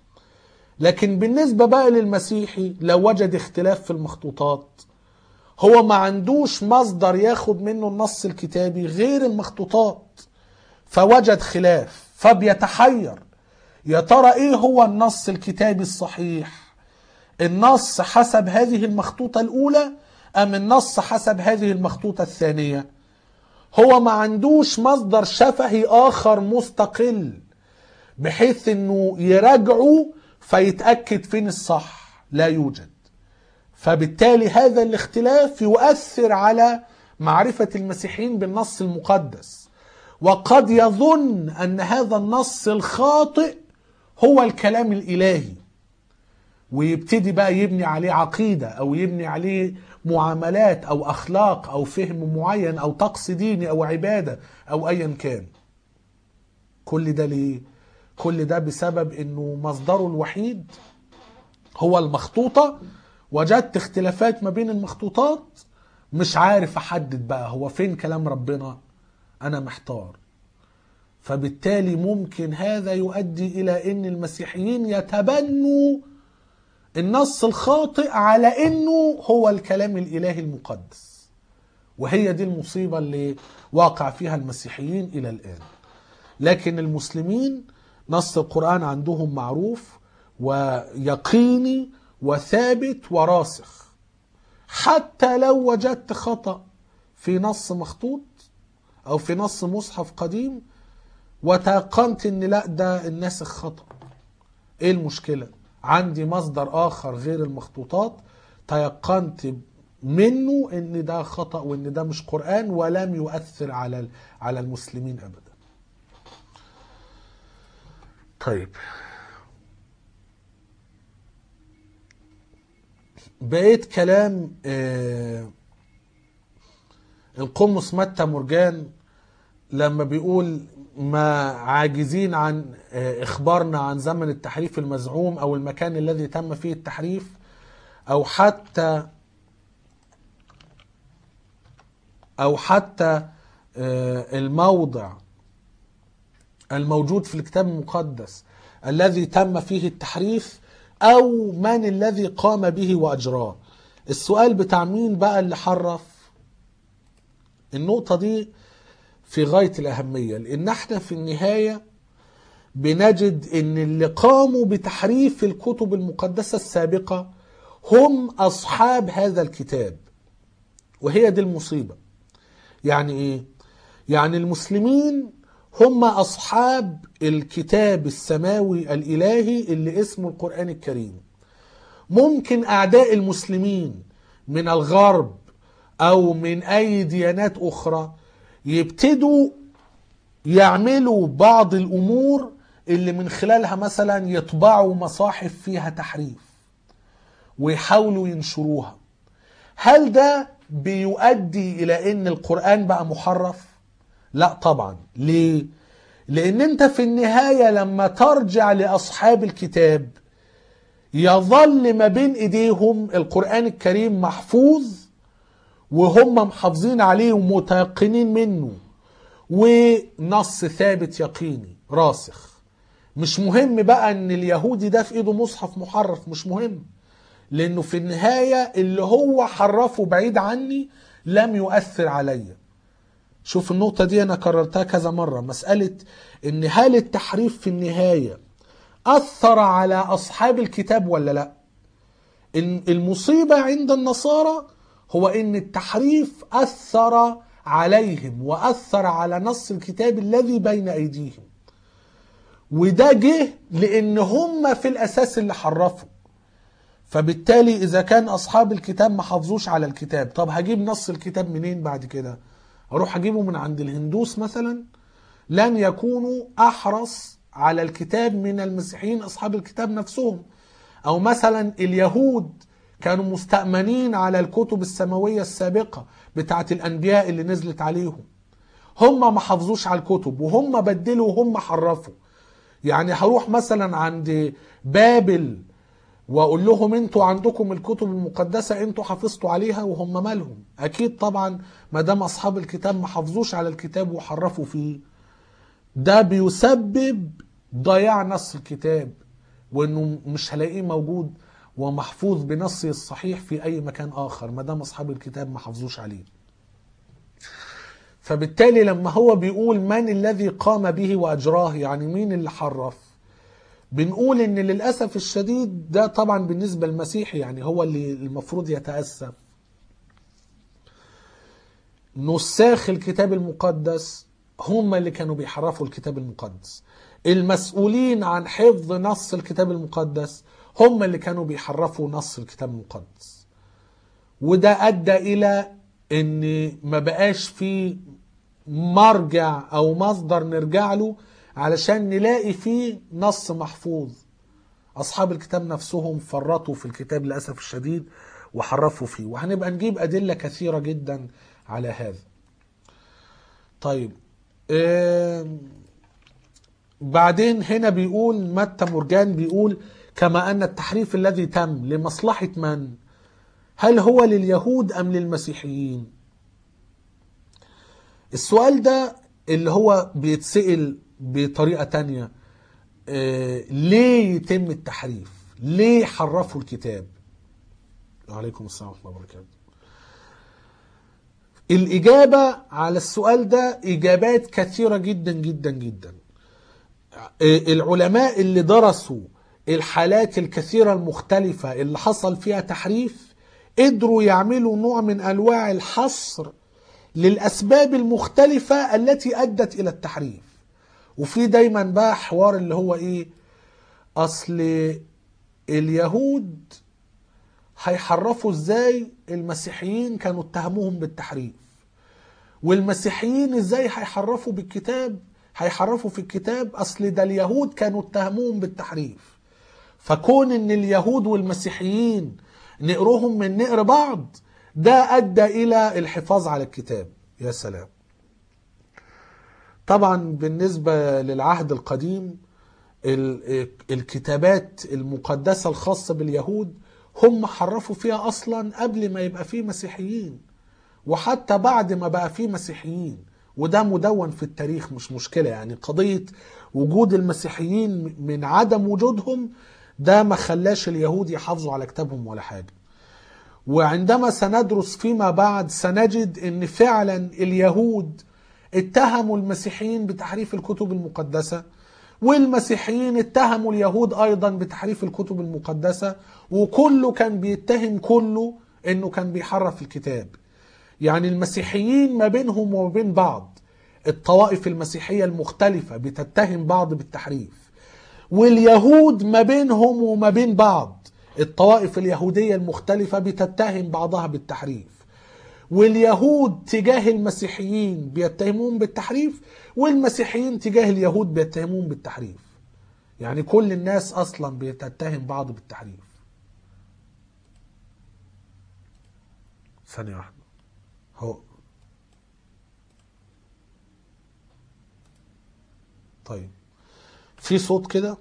لكن بالنسبة بقى للمسيحي لو وجد اختلاف في المخطوطات هو ما عندوش مصدر ياخد منه النص الكتابي غير المخطوطات فوجد خلاف فبيتحير يا ترى ايه هو النص الكتابي الصحيح النص حسب هذه المخطوطة الأولى أم النص حسب هذه المخطوطة الثانية هو ما عندوش مصدر شفهي آخر مستقل بحيث أنه يراجعه فيتأكد فين الصح لا يوجد فبالتالي هذا الاختلاف يؤثر على معرفة المسيحيين بالنص المقدس وقد يظن أن هذا النص الخاطئ هو الكلام الإلهي ويبتدي بقى يبني عليه عقيدة أو يبني عليه معاملات أو أخلاق أو فهم معين أو طقس ديني أو عبادة أو أيا كان كل ده ليه؟ كل ده بسبب أنه مصدره الوحيد هو المخطوطة وجدت اختلافات ما بين المخطوطات مش عارف أحدد بقى هو فين كلام ربنا أنا محتار فبالتالي ممكن هذا يؤدي إلى أن المسيحيين يتبنوا النص الخاطئ على انه هو الكلام الالهي المقدس وهي دي المصيبه اللي واقع فيها المسيحيين الى الان لكن المسلمين نص القران عندهم معروف ويقيني وثابت وراسخ حتى لو وجدت خطا في نص مخطوط او في نص مصحف قديم وتيقنت ان لا ده الناسخ خطأ ايه المشكلة عندي مصدر اخر غير المخطوطات تيقنت منه ان ده خطأ وان ده مش قرآن ولم يؤثر على على المسلمين ابدا طيب بقيت كلام آه القمص متى مرجان لما بيقول ما عاجزين عن آه اخبارنا عن زمن التحريف المزعوم او المكان الذي تم فيه التحريف او حتى او حتى آه الموضع الموجود في الكتاب المقدس الذي تم فيه التحريف او من الذي قام به واجراه السؤال بتاع مين بقى اللي حرف النقطة دي في غاية الأهمية لأن احنا في النهاية بنجد أن اللي قاموا بتحريف الكتب المقدسة السابقة هم أصحاب هذا الكتاب وهي دي المصيبة يعني إيه؟ يعني المسلمين هم أصحاب الكتاب السماوي الإلهي اللي اسمه القرآن الكريم ممكن أعداء المسلمين من الغرب أو من أي ديانات أخرى يبتدوا يعملوا بعض الأمور اللي من خلالها مثلا يطبعوا مصاحف فيها تحريف ويحاولوا ينشروها هل ده بيؤدي إلى أن القرآن بقى محرف؟ لا طبعا ليه؟ لأن أنت في النهاية لما ترجع لأصحاب الكتاب يظل ما بين إيديهم القرآن الكريم محفوظ وهم محافظين عليه ومتيقنين منه ونص ثابت يقيني راسخ مش مهم بقى ان اليهودي ده في ايده مصحف محرف مش مهم لانه في النهاية اللي هو حرفه بعيد عني لم يؤثر عليا شوف النقطة دي انا كررتها كذا مرة مسألة ان هل التحريف في النهاية اثر على اصحاب الكتاب ولا لا إن المصيبة عند النصارى هو ان التحريف اثر عليهم واثر على نص الكتاب الذي بين ايديهم وده جه لان هم في الاساس اللي حرفوا فبالتالي اذا كان اصحاب الكتاب ما حافظوش على الكتاب طب هجيب نص الكتاب منين بعد كده اروح اجيبه من عند الهندوس مثلا لن يكونوا احرص على الكتاب من المسيحيين اصحاب الكتاب نفسهم او مثلا اليهود كانوا مستأمنين على الكتب السماوية السابقة بتاعت الأنبياء اللي نزلت عليهم هم ما حافظوش على الكتب وهم بدلوا وهم حرفوا يعني هروح مثلا عند بابل واقول لهم انتوا عندكم الكتب المقدسة انتوا حافظتوا عليها وهم مالهم اكيد طبعا ما دام اصحاب الكتاب ما حافظوش على الكتاب وحرفوا فيه ده بيسبب ضياع نص الكتاب وانه مش هلاقيه موجود ومحفوظ بنصه الصحيح في اي مكان اخر ما دام اصحاب الكتاب ما حافظوش عليه فبالتالي لما هو بيقول من الذي قام به واجراه يعني مين اللي حرف بنقول ان للاسف الشديد ده طبعا بالنسبه للمسيحي يعني هو اللي المفروض يتاسف نساخ الكتاب المقدس هم اللي كانوا بيحرفوا الكتاب المقدس المسؤولين عن حفظ نص الكتاب المقدس هم اللي كانوا بيحرفوا نص الكتاب المقدس وده ادى الى ان ما بقاش في مرجع او مصدر نرجع له علشان نلاقي فيه نص محفوظ اصحاب الكتاب نفسهم فرطوا في الكتاب للاسف الشديد وحرفوا فيه وهنبقى نجيب ادله كثيره جدا على هذا طيب آه بعدين هنا بيقول متى مرجان بيقول كما ان التحريف الذي تم لمصلحه من هل هو لليهود ام للمسيحيين السؤال ده اللي هو بيتسأل بطريقة تانية آه ليه يتم التحريف ليه حرفوا الكتاب وعليكم السلام ورحمة الله وبركاته الإجابة على السؤال ده إجابات كثيرة جدا جدا جدا آه العلماء اللي درسوا الحالات الكثيرة المختلفة اللي حصل فيها تحريف قدروا يعملوا نوع من أنواع الحصر للأسباب المختلفة التي أدت إلى التحريف وفي دايما بقى حوار اللي هو ايه اصل اليهود هيحرفوا ازاي المسيحيين كانوا اتهموهم بالتحريف والمسيحيين ازاي هيحرفوا بالكتاب هيحرفوا في الكتاب اصل ده اليهود كانوا اتهموهم بالتحريف فكون ان اليهود والمسيحيين نقرهم من نقر بعض ده ادى الى الحفاظ على الكتاب يا سلام طبعا بالنسبة للعهد القديم ال- الكتابات المقدسة الخاصة باليهود هم حرفوا فيها أصلا قبل ما يبقى فيه مسيحيين وحتى بعد ما بقى فيه مسيحيين وده مدون في التاريخ مش مشكلة يعني قضية وجود المسيحيين من عدم وجودهم ده ما خلاش اليهود يحافظوا على كتابهم ولا حاجة وعندما سندرس فيما بعد سنجد ان فعلا اليهود اتهموا المسيحيين بتحريف الكتب المقدسة والمسيحيين اتهموا اليهود ايضا بتحريف الكتب المقدسة وكله كان بيتهم كله انه كان بيحرف الكتاب يعني المسيحيين ما بينهم وما بين بعض الطوائف المسيحية المختلفة بتتهم بعض بالتحريف واليهود ما بينهم وما بين بعض الطوائف اليهودية المختلفة بتتهم بعضها بالتحريف واليهود تجاه المسيحيين بيتهمون بالتحريف والمسيحيين تجاه اليهود بيتهمون بالتحريف يعني كل الناس اصلا بتتهم بعض بالتحريف ثانية واحدة هو طيب في صوت كده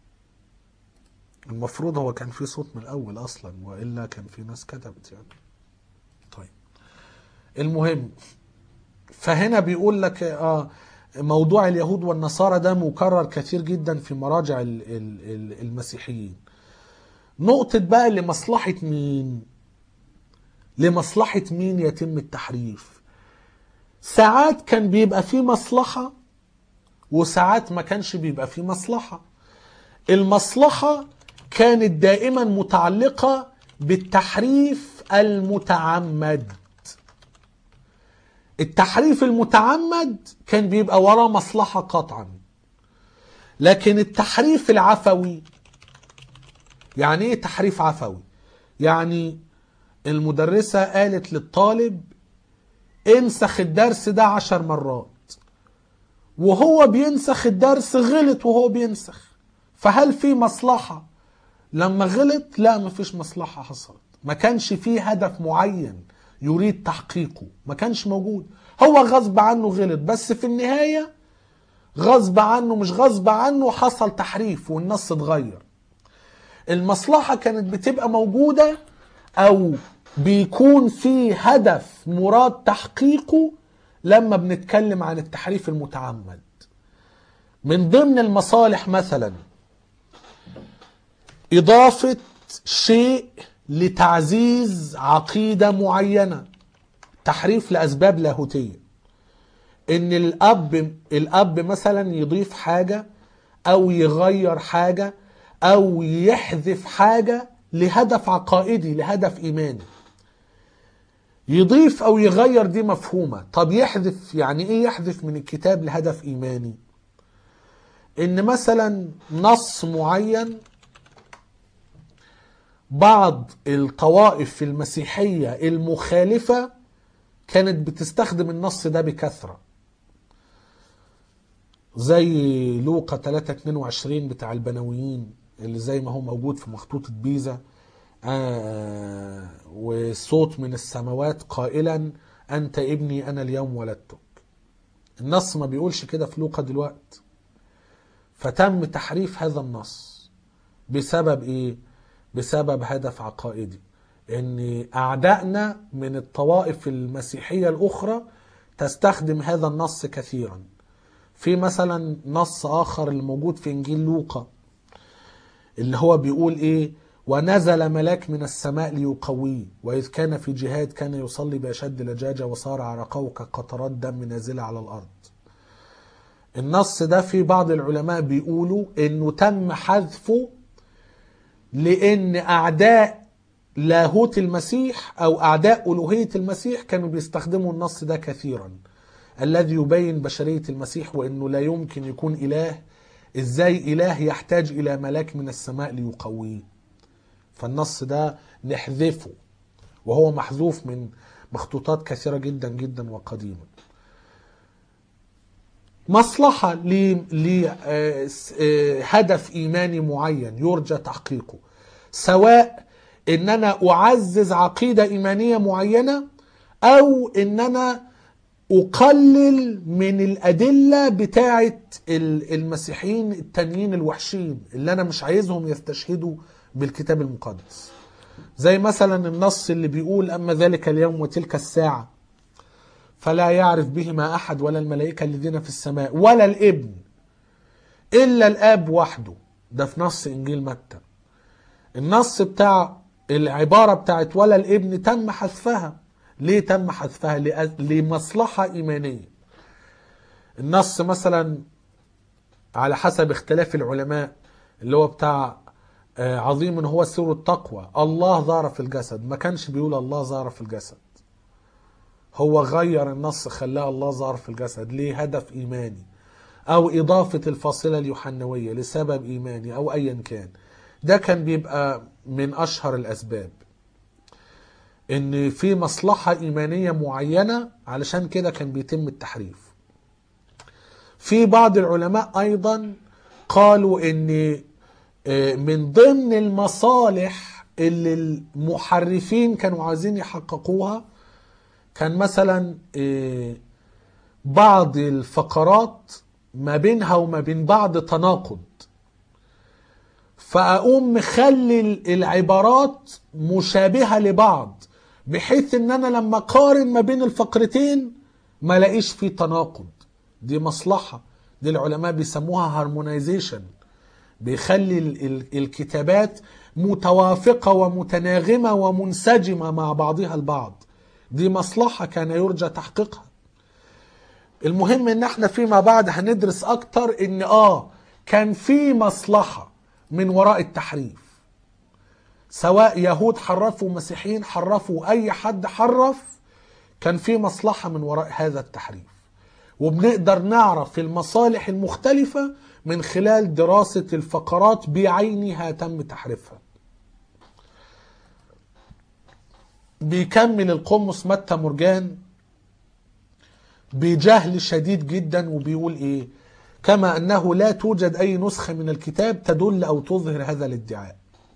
المفروض هو كان في صوت من الاول اصلا والا كان في ناس كتبت يعني طيب المهم فهنا بيقول لك اه موضوع اليهود والنصارى ده مكرر كثير جدا في مراجع ال- ال- ال- المسيحيين نقطة بقى لمصلحة مين لمصلحة مين يتم التحريف ساعات كان بيبقى فيه مصلحة وساعات ما كانش بيبقى فيه مصلحة المصلحة كانت دائما متعلقة بالتحريف المتعمد التحريف المتعمد كان بيبقى وراه مصلحة قطعا لكن التحريف العفوي يعني ايه تحريف عفوي يعني المدرسة قالت للطالب انسخ الدرس ده عشر مرات وهو بينسخ الدرس غلط وهو بينسخ فهل في مصلحة لما غلط لا مفيش مصلحة حصلت ما كانش فيه هدف معين يريد تحقيقه ما كانش موجود هو غصب عنه غلط بس في النهاية غصب عنه مش غصب عنه حصل تحريف والنص اتغير المصلحة كانت بتبقى موجودة أو بيكون في هدف مراد تحقيقه لما بنتكلم عن التحريف المتعمد من ضمن المصالح مثلا إضافة شيء لتعزيز عقيدة معينة تحريف لأسباب لاهوتية إن الأب الأب مثلا يضيف حاجة أو يغير حاجة أو يحذف حاجة لهدف عقائدي لهدف إيماني يضيف أو يغير دي مفهومة طب يحذف يعني إيه يحذف من الكتاب لهدف إيماني إن مثلا نص معين بعض الطوائف المسيحية المخالفة كانت بتستخدم النص ده بكثرة زي لوقا 322 بتاع البنويين اللي زي ما هو موجود في مخطوطة بيزا آه وصوت من السماوات قائلا أنت ابني أنا اليوم ولدتك النص ما بيقولش كده في لوقا دلوقتي فتم تحريف هذا النص بسبب ايه بسبب هدف عقائدي ان اعدائنا من الطوائف المسيحيه الاخرى تستخدم هذا النص كثيرا في مثلا نص اخر اللي موجود في انجيل لوقا اللي هو بيقول ايه ونزل ملاك من السماء ليقويه واذ كان في جهاد كان يصلي باشد لجاجه وصار عرقه كقطرات دم نازله على الارض النص ده في بعض العلماء بيقولوا انه تم حذفه لان اعداء لاهوت المسيح او اعداء الوهيه المسيح كانوا بيستخدموا النص ده كثيرا الذي يبين بشرية المسيح وأنه لا يمكن يكون إله إزاي إله يحتاج إلى ملاك من السماء ليقويه فالنص ده نحذفه وهو محذوف من مخطوطات كثيرة جدا جدا وقديمة مصلحة لهدف إيماني معين يرجى تحقيقه سواء إن أنا أعزز عقيدة إيمانية معينة أو إن أنا أقلل من الأدلة بتاعة المسيحيين التانيين الوحشين اللي أنا مش عايزهم يستشهدوا بالكتاب المقدس زي مثلا النص اللي بيقول أما ذلك اليوم وتلك الساعة فلا يعرف بهما أحد ولا الملائكة الذين في السماء ولا الابن إلا الآب وحده ده في نص إنجيل متى النص بتاع العبارة بتاعت ولا الابن تم حذفها ليه تم حذفها لمصلحة إيمانية النص مثلا على حسب اختلاف العلماء اللي هو بتاع عظيم هو سر التقوى الله ظهر في الجسد ما كانش بيقول الله ظهر في الجسد هو غير النص خلاه الله ظهر في الجسد ليه هدف إيماني أو إضافة الفاصلة اليوحنوية لسبب إيماني أو أيا كان ده كان بيبقى من أشهر الأسباب إن في مصلحة إيمانية معينة علشان كده كان بيتم التحريف في بعض العلماء أيضا قالوا إن من ضمن المصالح اللي المحرفين كانوا عايزين يحققوها كان مثلا بعض الفقرات ما بينها وما بين بعض تناقض فأقوم مخلي العبارات مشابهة لبعض بحيث ان انا لما اقارن ما بين الفقرتين ما لاقيش فيه تناقض دي مصلحة دي العلماء بيسموها هارمونايزيشن بيخلي الكتابات متوافقة ومتناغمة ومنسجمة مع بعضها البعض دي مصلحة كان يرجى تحقيقها المهم ان احنا فيما بعد هندرس اكتر ان اه كان في مصلحة من وراء التحريف سواء يهود حرفوا مسيحيين حرفوا اي حد حرف كان في مصلحة من وراء هذا التحريف وبنقدر نعرف المصالح المختلفة من خلال دراسة الفقرات بعينها تم تحريفها بيكمل القمص متى مرجان بجهل شديد جدا وبيقول ايه كما انه لا توجد اي نسخة من الكتاب تدل او تظهر هذا الادعاء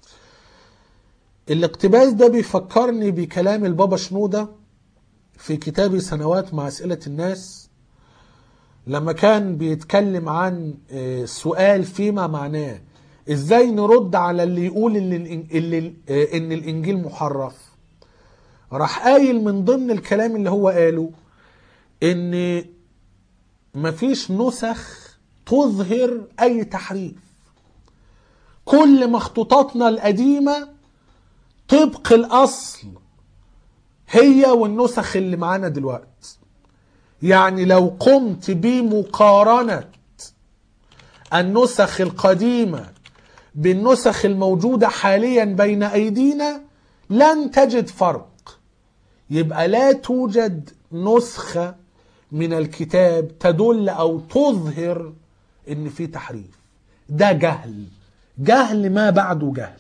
الاقتباس ده بيفكرني بكلام البابا شنودة في كتابه سنوات مع اسئلة الناس لما كان بيتكلم عن سؤال فيما معناه ازاي نرد على اللي يقول اللي, اللي ان الانجيل محرف راح قايل من ضمن الكلام اللي هو قاله ان مفيش نسخ تظهر اي تحريف كل مخطوطاتنا القديمة طبق الاصل هي والنسخ اللي معانا دلوقتي يعني لو قمت بمقارنة النسخ القديمة بالنسخ الموجودة حاليا بين أيدينا لن تجد فرق يبقى لا توجد نسخة من الكتاب تدل أو تظهر إن في تحريف ده جهل جهل ما بعده جهل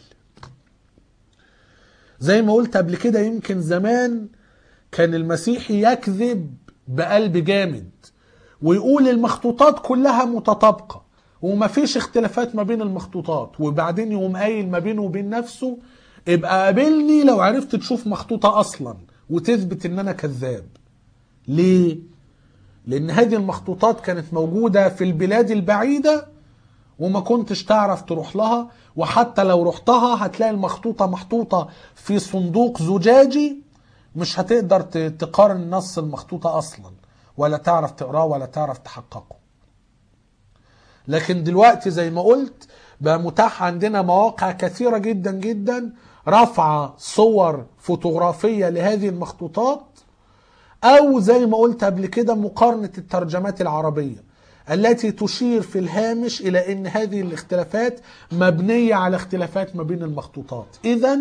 زي ما قلت قبل كده يمكن زمان كان المسيحي يكذب بقلب جامد ويقول المخطوطات كلها متطابقه ومفيش اختلافات ما بين المخطوطات وبعدين يقوم قايل ما بينه وبين نفسه ابقى قابلني لو عرفت تشوف مخطوطه اصلا وتثبت ان انا كذاب ليه لان هذه المخطوطات كانت موجوده في البلاد البعيده وما كنتش تعرف تروح لها وحتى لو رحتها هتلاقي المخطوطه محطوطه في صندوق زجاجي مش هتقدر تقارن نص المخطوطة أصلا ولا تعرف تقراه ولا تعرف تحققه لكن دلوقتي زي ما قلت بقى متاح عندنا مواقع كثيرة جدا جدا رفع صور فوتوغرافية لهذه المخطوطات أو زي ما قلت قبل كده مقارنة الترجمات العربية التي تشير في الهامش إلى أن هذه الاختلافات مبنية على اختلافات ما بين المخطوطات إذا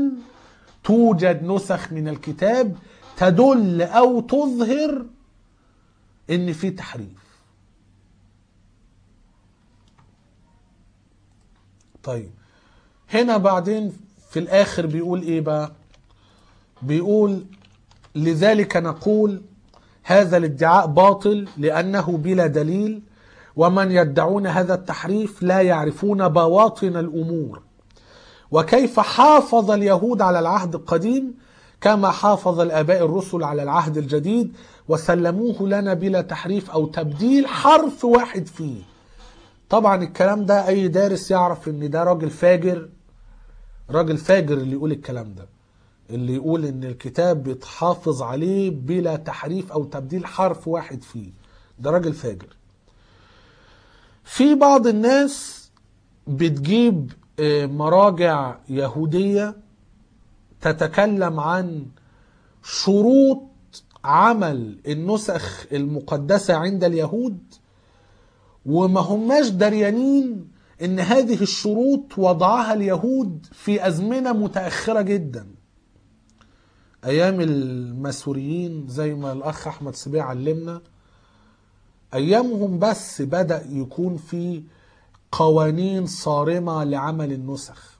توجد نسخ من الكتاب تدل او تظهر ان في تحريف طيب هنا بعدين في الاخر بيقول ايه بقى بيقول لذلك نقول هذا الادعاء باطل لانه بلا دليل ومن يدعون هذا التحريف لا يعرفون بواطن الامور وكيف حافظ اليهود على العهد القديم كما حافظ الاباء الرسل على العهد الجديد وسلموه لنا بلا تحريف او تبديل حرف واحد فيه طبعا الكلام ده اي دارس يعرف ان ده راجل فاجر راجل فاجر اللي يقول الكلام ده اللي يقول ان الكتاب بيتحافظ عليه بلا تحريف او تبديل حرف واحد فيه ده راجل فاجر في بعض الناس بتجيب آه، مراجع يهودية تتكلم عن شروط عمل النسخ المقدسة عند اليهود وما هماش دريانين ان هذه الشروط وضعها اليهود في ازمنه متاخره جدا ايام الماسوريين زي ما الاخ احمد سبيع علمنا ايامهم بس بدا يكون في قوانين صارمه لعمل النسخ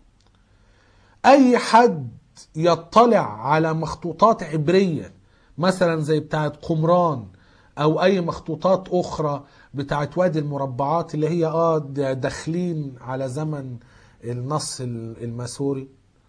اي حد يطلع على مخطوطات عبريه مثلا زي بتاعه قمران او اي مخطوطات اخرى بتاعت وادي المربعات اللي هي اه د- داخلين على زمن النص ال- الماسوري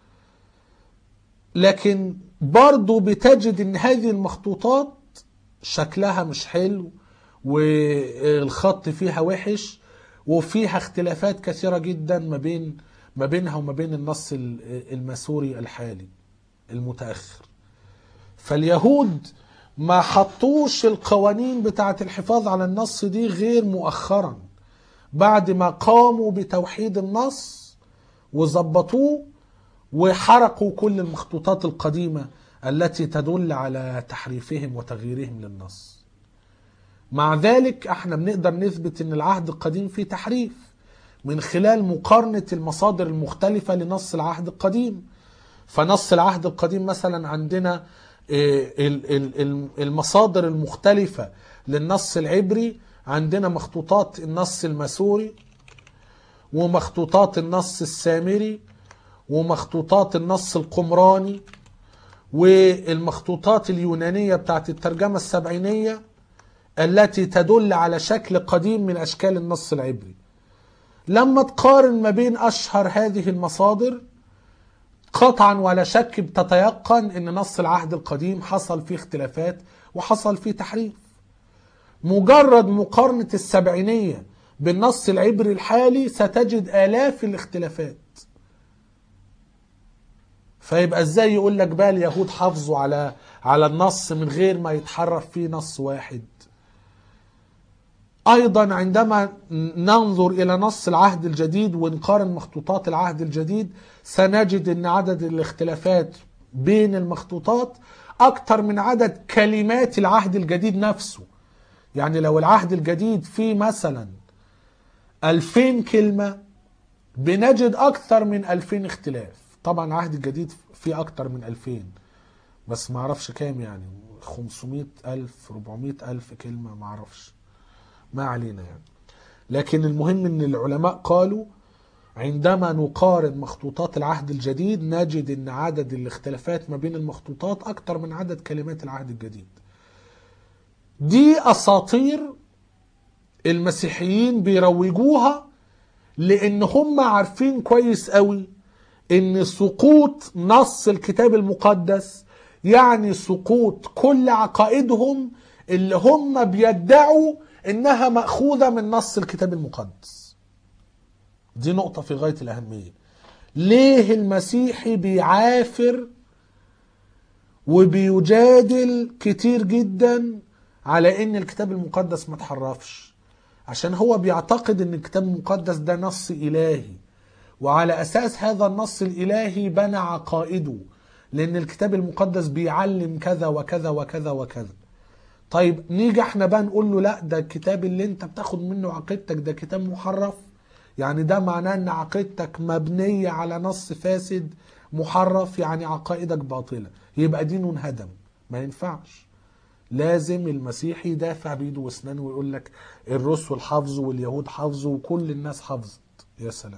لكن برضو بتجد ان هذه المخطوطات شكلها مش حلو والخط فيها وحش وفيها اختلافات كثيرة جدا ما بين ما بينها وما بين النص ال- الماسوري الحالي المتأخر فاليهود ما حطوش القوانين بتاعة الحفاظ على النص دي غير مؤخرا بعد ما قاموا بتوحيد النص وظبطوه وحرقوا كل المخطوطات القديمة التي تدل على تحريفهم وتغييرهم للنص مع ذلك احنا بنقدر نثبت ان العهد القديم فيه تحريف من خلال مقارنة المصادر المختلفة لنص العهد القديم فنص العهد القديم مثلا عندنا إيه، ال- ال- ال- المصادر المختلفة للنص العبري عندنا مخطوطات النص الماسوري ومخطوطات النص السامري ومخطوطات النص القمراني والمخطوطات اليونانية بتاعت الترجمة السبعينية التي تدل على شكل قديم من أشكال النص العبري لما تقارن ما بين أشهر هذه المصادر قطعا ولا شك بتتيقن ان نص العهد القديم حصل فيه اختلافات وحصل فيه تحريف مجرد مقارنة السبعينية بالنص العبري الحالي ستجد آلاف الاختلافات فيبقى ازاي يقول لك بقى اليهود حافظوا على على النص من غير ما يتحرف فيه نص واحد ايضا عندما ننظر الى نص العهد الجديد ونقارن مخطوطات العهد الجديد سنجد ان عدد الاختلافات بين المخطوطات اكتر من عدد كلمات العهد الجديد نفسه يعني لو العهد الجديد فيه مثلا 2000 كلمة بنجد اكثر من 2000 اختلاف طبعا العهد الجديد فيه اكتر من 2000 بس ما اعرفش كام يعني 500 الف 400 الف كلمة ما اعرفش ما علينا يعني لكن المهم ان العلماء قالوا عندما نقارن مخطوطات العهد الجديد نجد ان عدد الاختلافات ما بين المخطوطات اكتر من عدد كلمات العهد الجديد دي اساطير المسيحيين بيروجوها لان هم عارفين كويس قوي ان سقوط نص الكتاب المقدس يعني سقوط كل عقائدهم اللي هم بيدعوا انها ماخوذه من نص الكتاب المقدس دي نقطه في غايه الاهميه ليه المسيحي بيعافر وبيجادل كتير جدا على ان الكتاب المقدس ما تحرفش عشان هو بيعتقد ان الكتاب المقدس ده نص الهي وعلى اساس هذا النص الالهي بنى عقائده لان الكتاب المقدس بيعلم كذا وكذا وكذا وكذا طيب نيجي احنا بقى نقول له لا ده الكتاب اللي انت بتاخد منه عقيدتك ده كتاب محرف يعني ده معناه ان عقيدتك مبنية على نص فاسد محرف يعني عقائدك باطلة يبقى دينه انهدم ما ينفعش لازم المسيحي يدافع بيده واسنانه ويقول لك الرسل حافظوا واليهود حافظوا وكل الناس حافظت يا سلام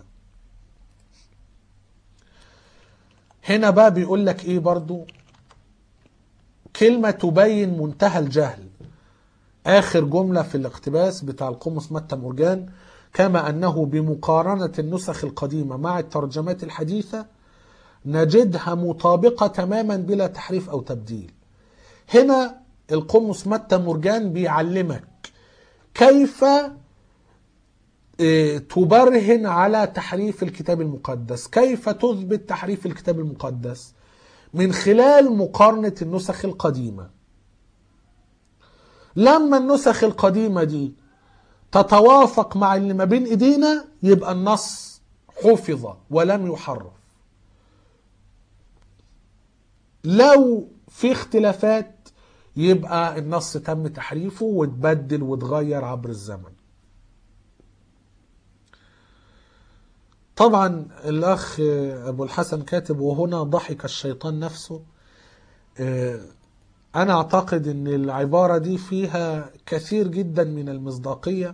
هنا بقى بيقول لك ايه برضو كلمة تبين منتهى الجهل آخر جملة في الاقتباس بتاع القمص متى مورجان كما أنه بمقارنة النسخ القديمة مع الترجمات الحديثة نجدها مطابقة تماما بلا تحريف أو تبديل هنا القمص متى مورجان بيعلمك كيف إيه، تبرهن على تحريف الكتاب المقدس كيف تثبت تحريف الكتاب المقدس من خلال مقارنة النسخ القديمة لما النسخ القديمة دي تتوافق مع اللي ما بين ايدينا يبقى النص حفظ ولم يحرف لو في اختلافات يبقى النص تم تحريفه واتبدل واتغير عبر الزمن طبعا الاخ ابو الحسن كاتب وهنا ضحك الشيطان نفسه آه، انا اعتقد ان العبارة دي فيها كثير جدا من المصداقية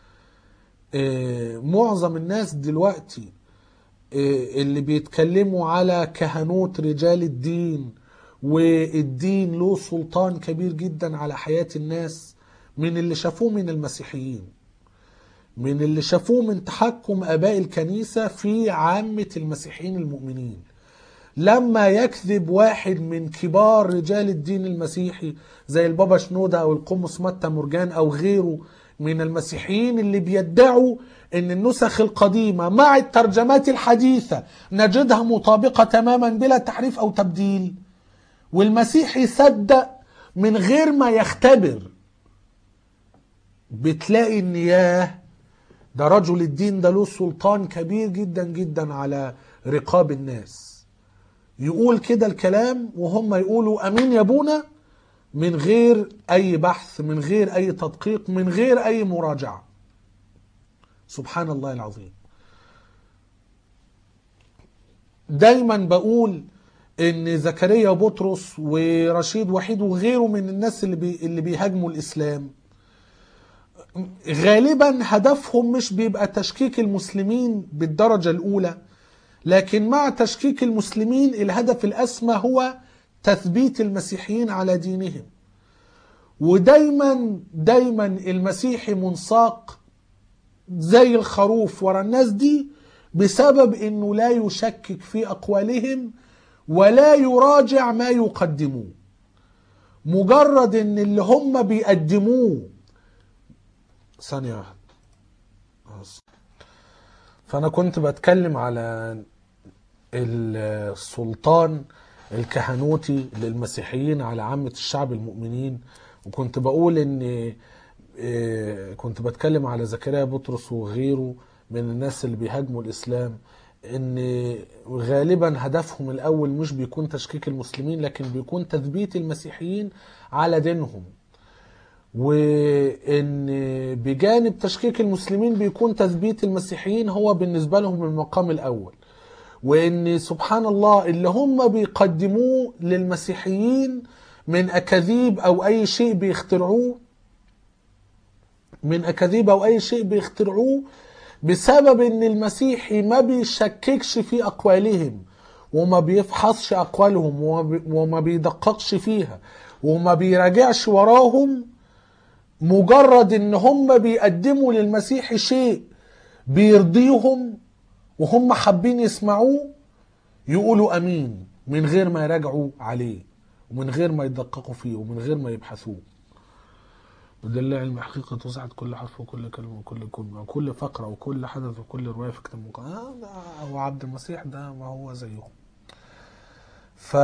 آه، معظم الناس دلوقتي آه، اللي بيتكلموا على كهنوت رجال الدين والدين له سلطان كبير جدا على حياة الناس من اللي شافوه من المسيحيين من اللي شافوه من تحكم اباء الكنيسه في عامه المسيحيين المؤمنين لما يكذب واحد من كبار رجال الدين المسيحي زي البابا شنودة او القمص متى مرجان او غيره من المسيحيين اللي بيدعوا ان النسخ القديمه مع الترجمات الحديثه نجدها مطابقه تماما بلا تحريف او تبديل والمسيحي يصدق من غير ما يختبر بتلاقي ان ياه ده رجل الدين ده له سلطان كبير جدا جدا على رقاب الناس يقول كده الكلام وهم يقولوا امين يا ابونا من غير اي بحث من غير اي تدقيق من غير اي مراجعه سبحان الله العظيم دايما بقول ان زكريا بطرس ورشيد وحيد وغيره من الناس اللي بي اللي بيهاجموا الاسلام غالبا هدفهم مش بيبقى تشكيك المسلمين بالدرجة الأولى لكن مع تشكيك المسلمين الهدف الأسمى هو تثبيت المسيحيين على دينهم ودايما دايما المسيحي منساق زي الخروف ورا الناس دي بسبب انه لا يشكك في اقوالهم ولا يراجع ما يقدموه مجرد ان اللي هم بيقدموه ثانية واحدة بس. فأنا كنت بتكلم على السلطان الكهنوتي للمسيحيين على عامة الشعب المؤمنين وكنت بقول ان إيه، كنت بتكلم على زكريا بطرس وغيره من الناس اللي بيهاجموا الاسلام ان غالبا هدفهم الاول مش بيكون تشكيك المسلمين لكن بيكون تثبيت المسيحيين على دينهم وان بجانب تشكيك المسلمين بيكون تثبيت المسيحيين هو بالنسبه لهم المقام الاول وان سبحان الله اللي هم بيقدموه للمسيحيين من اكاذيب او اي شيء بيخترعوه من اكاذيب او اي شيء بيخترعوه بسبب ان المسيحي ما بيشككش في اقوالهم وما بيفحصش اقوالهم وما بي- وما بيدققش فيها وما بيراجعش وراهم مجرد ان هم بيقدموا للمسيح شيء بيرضيهم وهم حابين يسمعوه يقولوا امين من غير ما يراجعوا عليه ومن غير ما يدققوا فيه ومن غير ما يبحثوه ودل علم حقيقة وسعت كل حرف وكل كلمة وكل كلمة وكل فقرة وكل حدث وكل رواية في كتاب مقدس آه ده هو عبد المسيح ده ما هو زيهم ف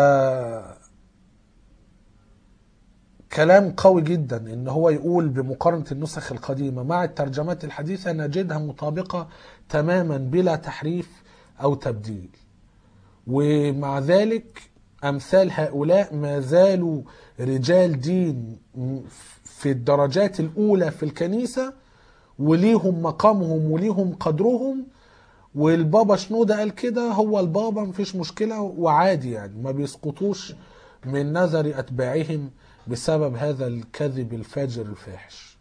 كلام قوي جدا ان هو يقول بمقارنة النسخ القديمة مع الترجمات الحديثة نجدها مطابقة تماما بلا تحريف او تبديل ومع ذلك امثال هؤلاء ما زالوا رجال دين في الدرجات الاولى في الكنيسة وليهم مقامهم وليهم قدرهم والبابا شنودة قال كده هو البابا مفيش مشكلة وعادي يعني ما بيسقطوش من نظر أتباعهم بسبب هذا الكذب الفاجر الفاحش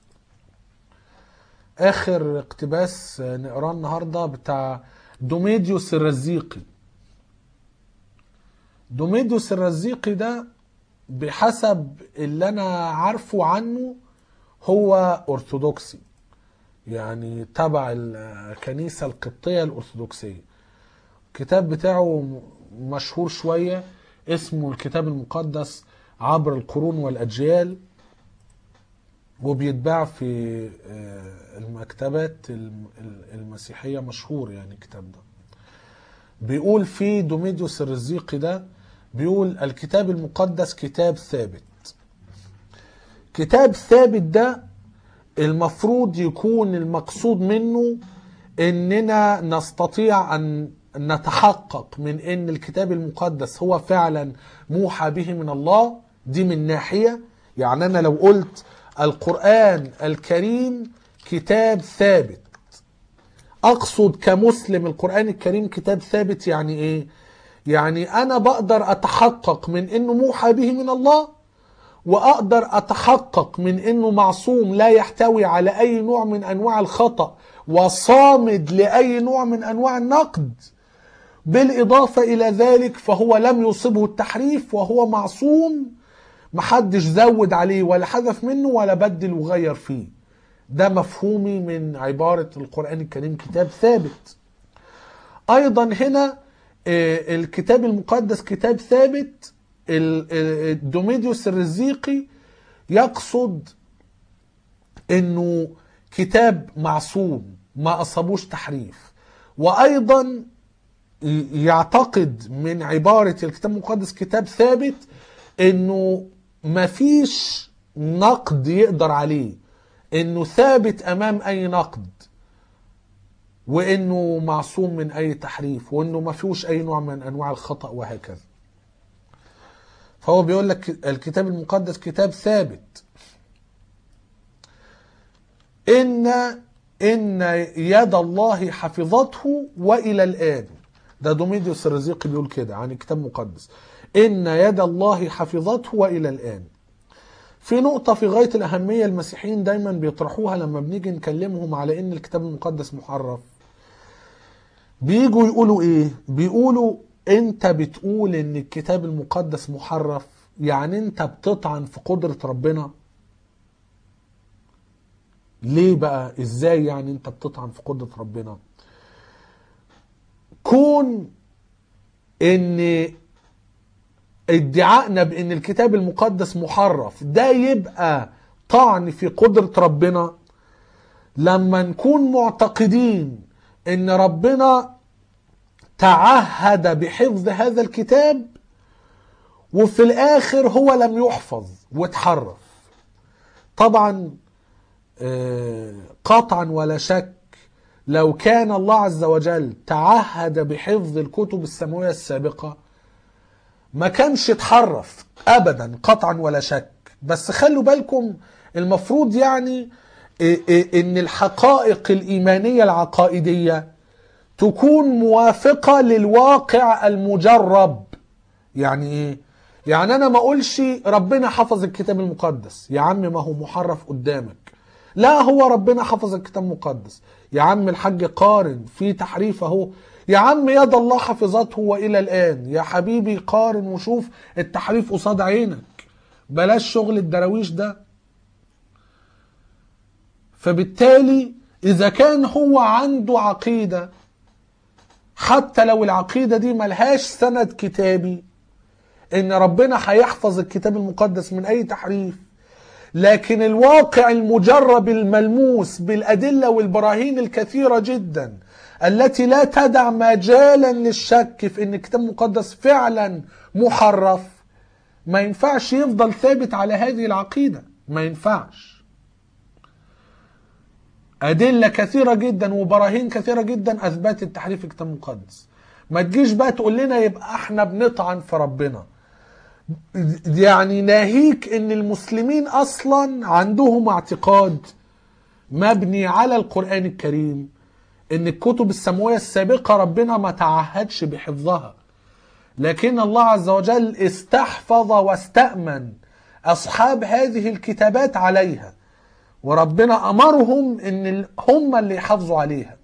اخر اقتباس نقراه النهارده بتاع دوميديوس الرزيقي دوميديوس الرزيقي ده بحسب اللي انا عارفه عنه هو ارثوذكسي يعني تبع الكنيسة القبطية الأرثوذكسية الكتاب بتاعه مشهور شوية اسمه الكتاب المقدس عبر القرون والأجيال وبيتباع في المكتبات المسيحية مشهور يعني الكتاب ده بيقول في دوميديوس الرزيقي ده بيقول الكتاب المقدس كتاب ثابت كتاب ثابت ده المفروض يكون المقصود منه اننا نستطيع ان نتحقق من ان الكتاب المقدس هو فعلا موحى به من الله دي من ناحيه يعني انا لو قلت القران الكريم كتاب ثابت اقصد كمسلم القران الكريم كتاب ثابت يعني ايه يعني انا بقدر اتحقق من انه موحى به من الله واقدر اتحقق من انه معصوم لا يحتوي على اي نوع من انواع الخطا وصامد لاي نوع من انواع النقد بالاضافه الى ذلك فهو لم يصبه التحريف وهو معصوم محدش زود عليه ولا حذف منه ولا بدل وغير فيه ده مفهومي من عباره القران الكريم كتاب ثابت ايضا هنا الكتاب المقدس كتاب ثابت دوميديوس الرزيقي يقصد انه كتاب معصوم ما اصابوش تحريف وايضا يعتقد من عبارة الكتاب المقدس كتاب ثابت انه مفيش نقد يقدر عليه انه ثابت امام اي نقد وانه معصوم من اي تحريف وانه ما فيهوش اي نوع من انواع الخطا وهكذا فهو بيقول لك الكتاب المقدس كتاب ثابت ان ان يد الله حفظته والى الان ده دوميديوس الرزيقي بيقول كده عن الكتاب المقدس ان يد الله حفظته والى الان في نقطة في غاية الأهمية المسيحيين دايما بيطرحوها لما بنيجي نكلمهم على إن الكتاب المقدس محرف بيجوا يقولوا إيه؟ بيقولوا أنت بتقول إن الكتاب المقدس محرف يعني أنت بتطعن في قدرة ربنا ليه بقى؟ إزاي يعني أنت بتطعن في قدرة ربنا؟ كون إن ادعائنا بان الكتاب المقدس محرف ده يبقى طعن في قدرة ربنا لما نكون معتقدين ان ربنا تعهد بحفظ هذا الكتاب وفي الاخر هو لم يحفظ واتحرف طبعا قطعا ولا شك لو كان الله عز وجل تعهد بحفظ الكتب السماوية السابقة ما كانش اتحرف ابدا قطعا ولا شك بس خلوا بالكم المفروض يعني ان الحقائق الايمانيه العقائديه تكون موافقه للواقع المجرب يعني ايه يعني انا ما اقولش ربنا حفظ الكتاب المقدس يا عم ما هو محرف قدامك لا هو ربنا حفظ الكتاب المقدس يا عم الحاج قارن في تحريف اهو يا عم يد الله حفظته والى الان يا حبيبي قارن وشوف التحريف قصاد عينك بلاش شغل الدراويش ده فبالتالي اذا كان هو عنده عقيده حتى لو العقيده دي ملهاش سند كتابي ان ربنا هيحفظ الكتاب المقدس من اي تحريف لكن الواقع المجرب الملموس بالادله والبراهين الكثيره جدا التي لا تدع مجالا للشك في ان الكتاب المقدس فعلا محرف ما ينفعش يفضل ثابت على هذه العقيده ما ينفعش ادله كثيره جدا وبراهين كثيره جدا اثبتت تحريف الكتاب المقدس ما تجيش بقى تقول لنا يبقى احنا بنطعن في ربنا يعني ناهيك ان المسلمين اصلا عندهم اعتقاد مبني على القران الكريم ان الكتب السماويه السابقه ربنا ما تعهدش بحفظها لكن الله عز وجل استحفظ واستامن اصحاب هذه الكتابات عليها وربنا امرهم ان ال- هم اللي يحافظوا عليها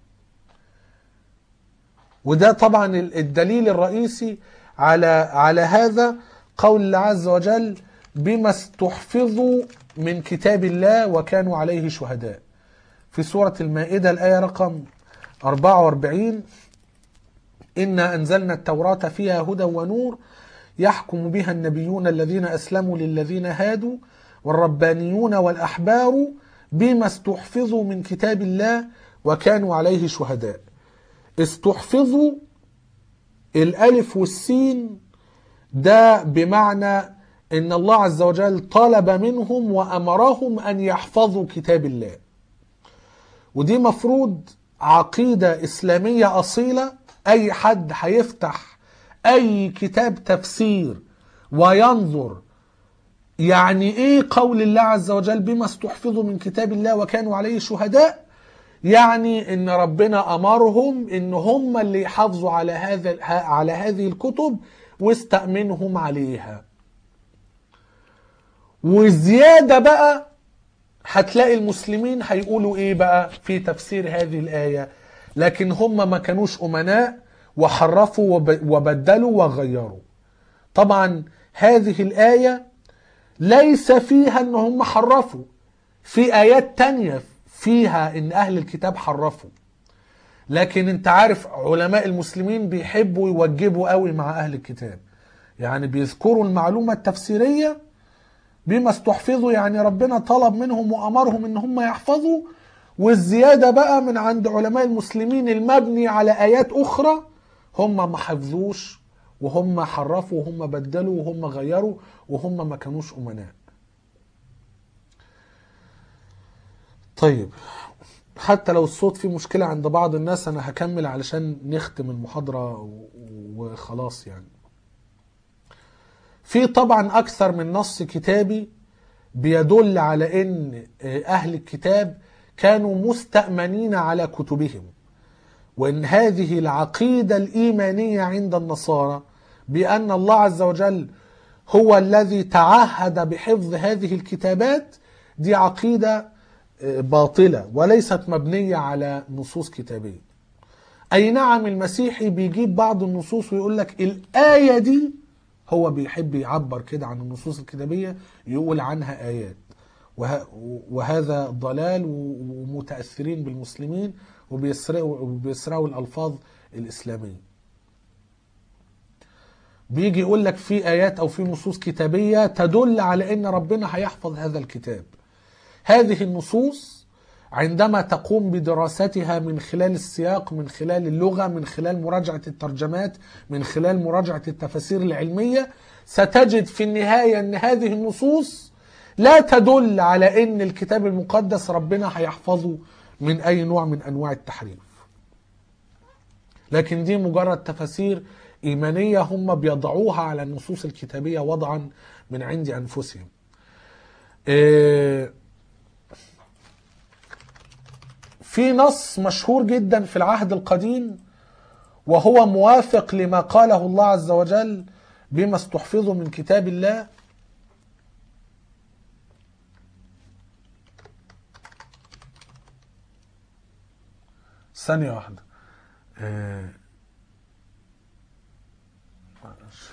وده طبعا ال- الدليل الرئيسي على على هذا قول الله عز وجل بما استحفظوا من كتاب الله وكانوا عليه شهداء في سورة المائدة الآية رقم 44 إنا أنزلنا التوراة فيها هدى ونور يحكم بها النبيون الذين أسلموا للذين هادوا والربانيون والأحبار بما استحفظوا من كتاب الله وكانوا عليه شهداء استحفظوا الألف والسين ده بمعنى ان الله عز وجل طلب منهم وامرهم ان يحفظوا كتاب الله ودي مفروض عقيدة اسلامية اصيلة اي حد هيفتح اي كتاب تفسير وينظر يعني ايه قول الله عز وجل بما استحفظوا من كتاب الله وكانوا عليه شهداء يعني ان ربنا امرهم ان هم اللي يحافظوا على هذا على هذه الكتب واستأمنهم عليها وزيادة بقى هتلاقي المسلمين هيقولوا ايه بقى في تفسير هذه الآية لكن هم ما كانوش أمناء وحرفوا وب- وبدلوا وغيروا طبعا هذه الآية ليس فيها ان هم حرفوا في آيات تانية فيها ان أهل الكتاب حرفوا لكن انت عارف علماء المسلمين بيحبوا يوجبوا قوي مع أهل الكتاب يعني بيذكروا المعلومة التفسيرية بما استحفظوا يعني ربنا طلب منهم وامرهم ان هم يحفظوا والزياده بقى من عند علماء المسلمين المبني على ايات اخرى هم ما حفظوش وهم حرفوا وهم بدلوا وهم غيروا وهم ما كانوش امناء. طيب حتى لو الصوت فيه مشكله عند بعض الناس انا هكمل علشان نختم المحاضره و- وخلاص يعني. في طبعا اكثر من نص كتابي بيدل على ان اهل الكتاب كانوا مستأمنين على كتبهم وان هذه العقيدة الايمانية عند النصارى بان الله عز وجل هو الذي تعهد بحفظ هذه الكتابات دي عقيدة باطلة وليست مبنية على نصوص كتابية اي نعم المسيحي بيجيب بعض النصوص ويقول لك الايه دي هو بيحب يعبر كده عن النصوص الكتابيه يقول عنها ايات وه- وهذا ضلال ومتاثرين بالمسلمين وبيسرقوا وبيسرقوا الالفاظ الاسلاميه بيجي يقول لك في ايات او في نصوص كتابيه تدل على ان ربنا هيحفظ هذا الكتاب هذه النصوص عندما تقوم بدراستها من خلال السياق من خلال اللغه من خلال مراجعه الترجمات من خلال مراجعه التفاسير العلميه ستجد في النهايه ان هذه النصوص لا تدل على ان الكتاب المقدس ربنا هيحفظه من اي نوع من انواع التحريف لكن دي مجرد تفاسير ايمانيه هم بيضعوها على النصوص الكتابيه وضعا من عند انفسهم إيه في نص مشهور جدا في العهد القديم وهو موافق لما قاله الله عز وجل بما استحفظوا من كتاب الله ثانية واحدة آه، معلش.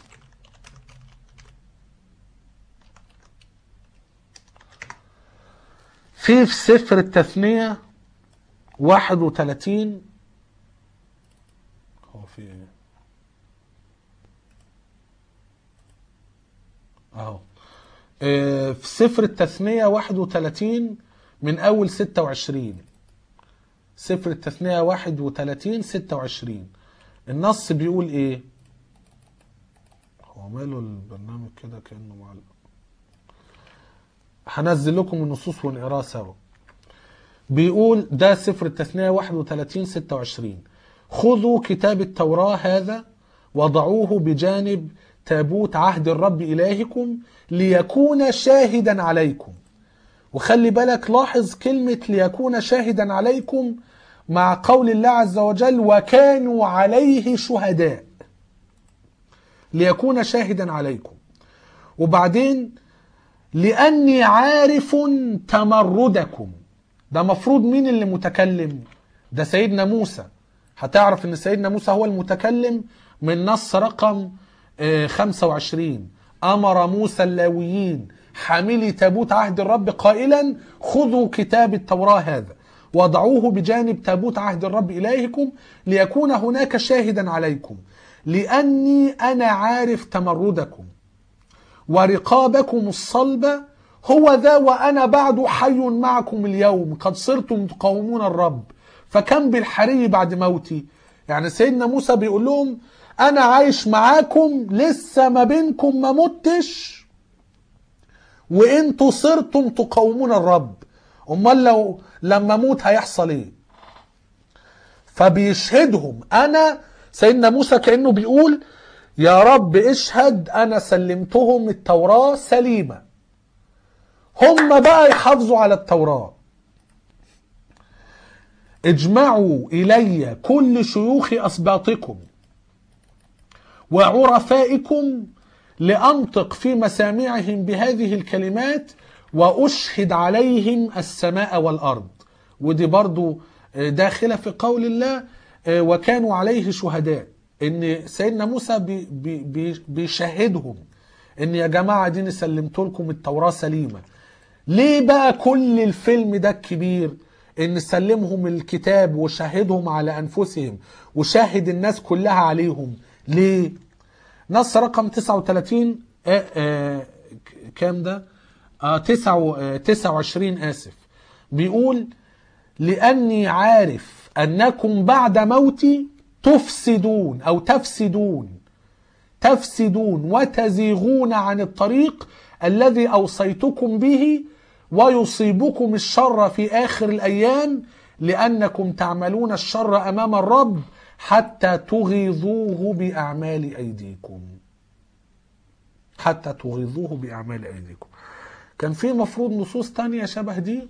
في في سفر التثنية 31 هو في ايه؟ اهو آه، في سفر التثنية 31 من أول 26 سفر التثنية 31 26 النص بيقول ايه؟ هو ماله البرنامج كده كأنه معلق هنزل لكم النصوص ونقراها سوا بيقول ده سفر التثنية 31 26 خذوا كتاب التوراة هذا وضعوه بجانب تابوت عهد الرب إلهكم ليكون شاهدا عليكم وخلي بالك لاحظ كلمة ليكون شاهدا عليكم مع قول الله عز وجل وكانوا عليه شهداء ليكون شاهدا عليكم وبعدين لاني عارف تمردكم ده مفروض مين اللي متكلم ده سيدنا موسى هتعرف ان سيدنا موسى هو المتكلم من نص رقم آه، 25 امر موسى اللاويين حاملي تابوت عهد الرب قائلا خذوا كتاب التوراه هذا وضعوه بجانب تابوت عهد الرب الهكم ليكون هناك شاهدا عليكم لاني انا عارف تمردكم ورقابكم الصلبة هو ذا وأنا بعد حي معكم اليوم قد صرتم تقاومون الرب فكم بالحري بعد موتي يعني سيدنا موسى بيقول لهم أنا عايش معاكم لسه ما بينكم ما متش وانتوا صرتم تقاومون الرب امال لو لما اموت هيحصل ايه فبيشهدهم انا سيدنا موسى كانه بيقول يا رب اشهد انا سلمتهم التوراه سليمه هم بقى يحافظوا على التوراه اجمعوا الي كل شيوخ اسباطكم وعرفائكم لانطق في مسامعهم بهذه الكلمات واشهد عليهم السماء والارض ودي برضو داخله في قول الله وكانوا عليه شهداء ان سيدنا موسى بي بي بي بيشهدهم ان يا جماعه دي سلمت لكم التوراه سليمه ليه بقى كل الفيلم ده الكبير ان سلمهم الكتاب وشهدهم على انفسهم وشاهد الناس كلها عليهم ليه نص رقم 39 آه آه كام ده آه 29 اسف بيقول لاني عارف انكم بعد موتي تفسدون او تفسدون تفسدون وتزيغون عن الطريق الذي اوصيتكم به ويصيبكم الشر في اخر الايام لانكم تعملون الشر امام الرب حتى تغيظوه باعمال ايديكم حتى تغيظوه باعمال ايديكم كان في مفروض نصوص تانية شبه دي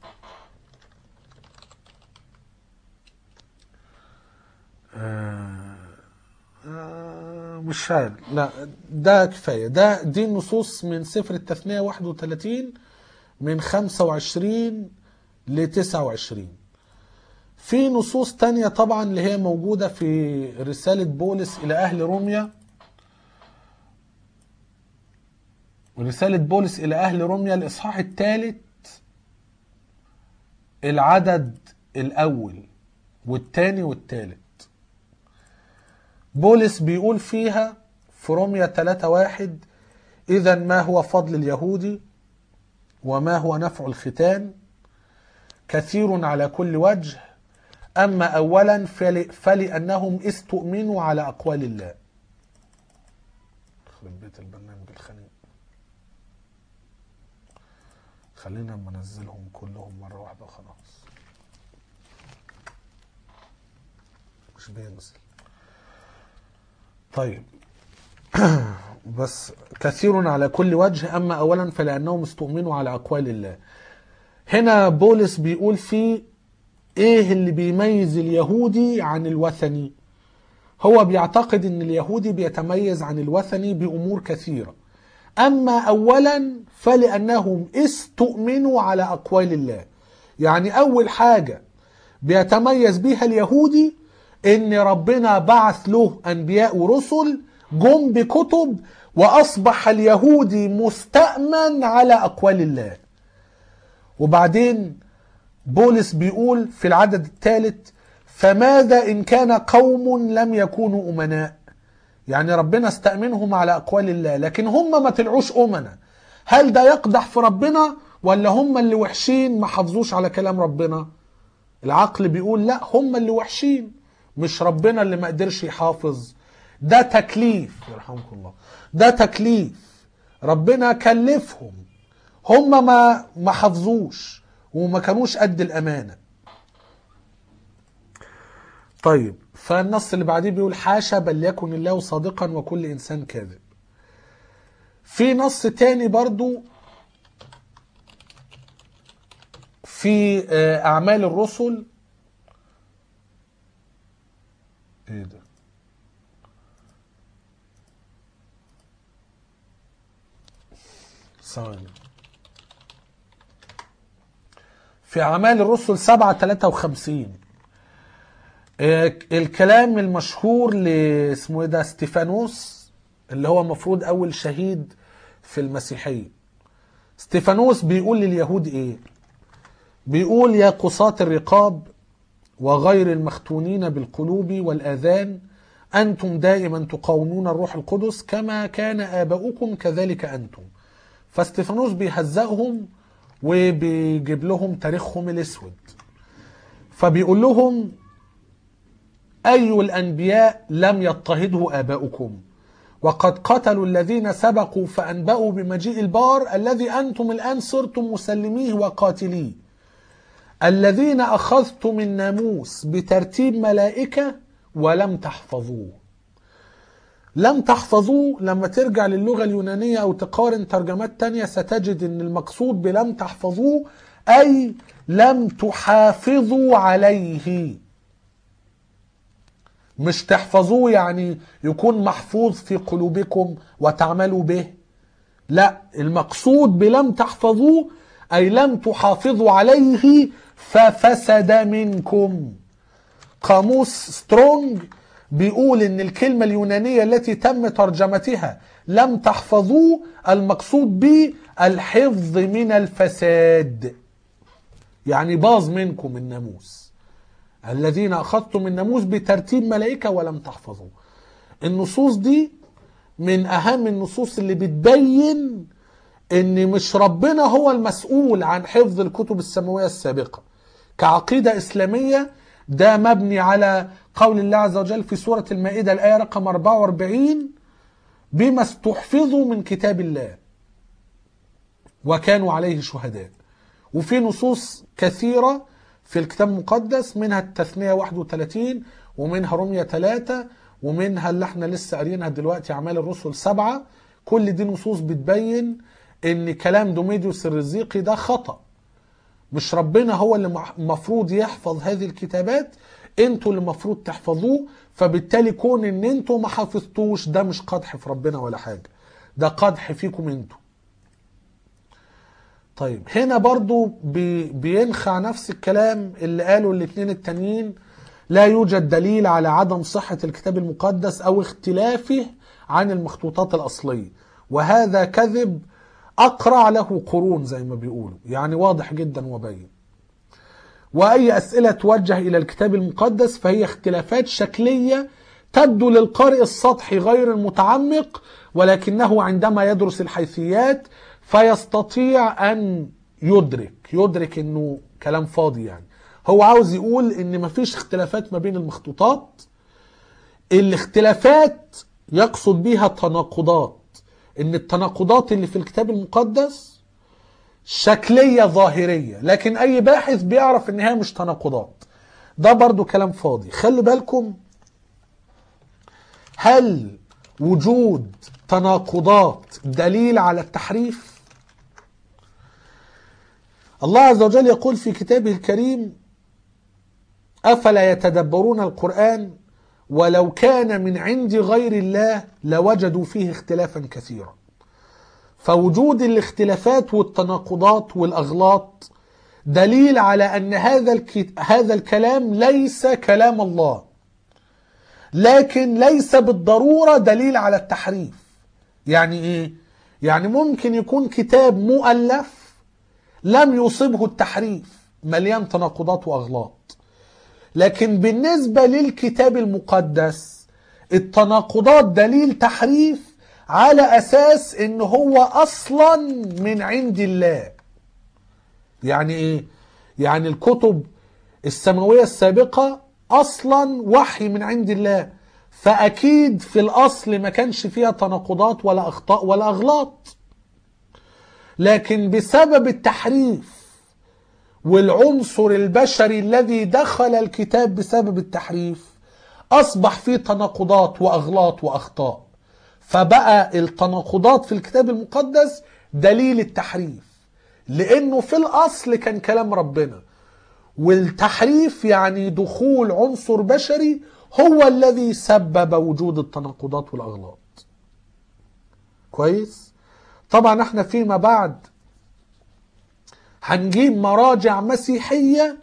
آه آه مش عارف لا ده كفايه ده دي النصوص من سفر التثنيه 31 من 25 ل 29 في نصوص تانية طبعا اللي هي موجودة في رسالة بولس إلى أهل روميا رسالة بولس إلى أهل روميا الإصحاح الثالث العدد الأول والثاني والثالث بولس بيقول فيها في روميا 3 واحد إذا ما هو فضل اليهودي وما هو نفع الختان كثير على كل وجه أما أولا فل... فلأنهم استؤمنوا على أقوال الله يخرب بيت البرنامج الخنيق خلينا اما انزلهم كلهم مرة واحدة خلاص مش بينزل طيب بس كثير على كل وجه أما أولا فلأنهم استؤمنوا على أقوال الله هنا بولس بيقول فيه ايه اللي بيميز اليهودي عن الوثني هو بيعتقد ان اليهودي بيتميز عن الوثني بامور كثيره اما اولا فلانهم استؤمنوا على اقوال الله يعني اول حاجه بيتميز بيها اليهودي ان ربنا بعث له انبياء ورسل جم بكتب واصبح اليهودي مستامن على اقوال الله وبعدين بولس بيقول في العدد الثالث فماذا إن كان قوم لم يكونوا أمناء يعني ربنا استأمنهم على أقوال الله لكن هم ما طلعوش أمنا هل ده يقدح في ربنا ولا هم اللي وحشين ما حافظوش على كلام ربنا العقل بيقول لا هم اللي وحشين مش ربنا اللي ما قدرش يحافظ ده تكليف يرحمكم الله ده تكليف ربنا كلفهم هم ما ما حافظوش وما كانوش قد الامانه طيب فالنص اللي بعديه بيقول حاشا بل يكن الله صادقا وكل انسان كاذب في نص تاني برضو في اعمال الرسل ايه ده ثواني في أعمال الرسل 7 53 آه، الكلام المشهور ل اسمه ايه ده ستيفانوس اللي هو المفروض أول شهيد في المسيحية ستيفانوس بيقول لليهود ايه بيقول يا قصاة الرقاب وغير المختونين بالقلوب والآذان أنتم دائما تقاومون الروح القدس كما كان آباؤكم كذلك أنتم فاستفانوس بيهزقهم وبيجيب لهم تاريخهم الأسود فبيقول لهم أي الأنبياء لم يضطهده آباؤكم وقد قتلوا الذين سبقوا فأنبأوا بمجيء البار الذي أنتم الآن صرتم مسلميه وقاتليه الذين أخذتم الناموس بترتيب ملائكة ولم تحفظوه لم تحفظوه لما ترجع للغة اليونانية أو تقارن ترجمات تانية ستجد أن المقصود بلم تحفظوه أي لم تحافظوا عليه مش تحفظوه يعني يكون محفوظ في قلوبكم وتعملوا به لا المقصود بلم تحفظوه أي لم تحافظوا عليه ففسد منكم قاموس سترونج بيقول ان الكلمة اليونانية التي تم ترجمتها لم تحفظوه المقصود به الحفظ من الفساد يعني باظ منكم الناموس الذين اخذتم الناموس بترتيب ملائكة ولم تحفظوه النصوص دي من اهم النصوص اللي بتبين ان مش ربنا هو المسؤول عن حفظ الكتب السماوية السابقة كعقيدة اسلامية ده مبني على قول الله عز وجل في سورة المائدة الآية رقم 44 بما استحفظوا من كتاب الله وكانوا عليه شهداء وفي نصوص كثيرة في الكتاب المقدس منها التثنية 31 ومنها رمية 3 ومنها اللي احنا لسه قاريينها دلوقتي أعمال الرسل سبعة كل دي نصوص بتبين ان كلام دوميديوس الرزيقي ده خطأ مش ربنا هو اللي المفروض يحفظ هذه الكتابات انتوا اللي المفروض تحفظوه فبالتالي كون ان انتوا ما حفظتوش ده مش قدح في ربنا ولا حاجة ده قدح فيكم انتوا طيب هنا برضو بي بينخع نفس الكلام اللي قاله الاثنين التانيين لا يوجد دليل على عدم صحة الكتاب المقدس او اختلافه عن المخطوطات الاصلية وهذا كذب أقرع له قرون زي ما بيقولوا يعني واضح جدا وبين وأي أسئلة توجه إلى الكتاب المقدس فهي اختلافات شكلية تبدو للقارئ السطحي غير المتعمق ولكنه عندما يدرس الحيثيات فيستطيع أن يدرك يدرك أنه كلام فاضي يعني هو عاوز يقول أن مفيش اختلافات ما بين المخطوطات الاختلافات يقصد بها تناقضات ان التناقضات اللي في الكتاب المقدس شكلية ظاهرية لكن اي باحث بيعرف ان هي مش تناقضات ده برضو كلام فاضي خلي بالكم هل وجود تناقضات دليل على التحريف الله عز وجل يقول في كتابه الكريم افلا يتدبرون القران ولو كان من عند غير الله لوجدوا فيه اختلافا كثيرا فوجود الاختلافات والتناقضات والاغلاط دليل على ان هذا الك... هذا الكلام ليس كلام الله لكن ليس بالضروره دليل على التحريف يعني ايه يعني ممكن يكون كتاب مؤلف لم يصبه التحريف مليان تناقضات واغلاط لكن بالنسبة للكتاب المقدس التناقضات دليل تحريف على أساس إن هو أصلا من عند الله يعني إيه؟ يعني الكتب السماوية السابقة أصلا وحي من عند الله فأكيد في الأصل ما كانش فيها تناقضات ولا أخطاء ولا أغلاط لكن بسبب التحريف والعنصر البشري الذي دخل الكتاب بسبب التحريف اصبح فيه تناقضات واغلاط واخطاء فبقى التناقضات في الكتاب المقدس دليل التحريف لانه في الاصل كان كلام ربنا والتحريف يعني دخول عنصر بشري هو الذي سبب وجود التناقضات والاغلاط كويس طبعا احنا فيما بعد هنجيب مراجع مسيحية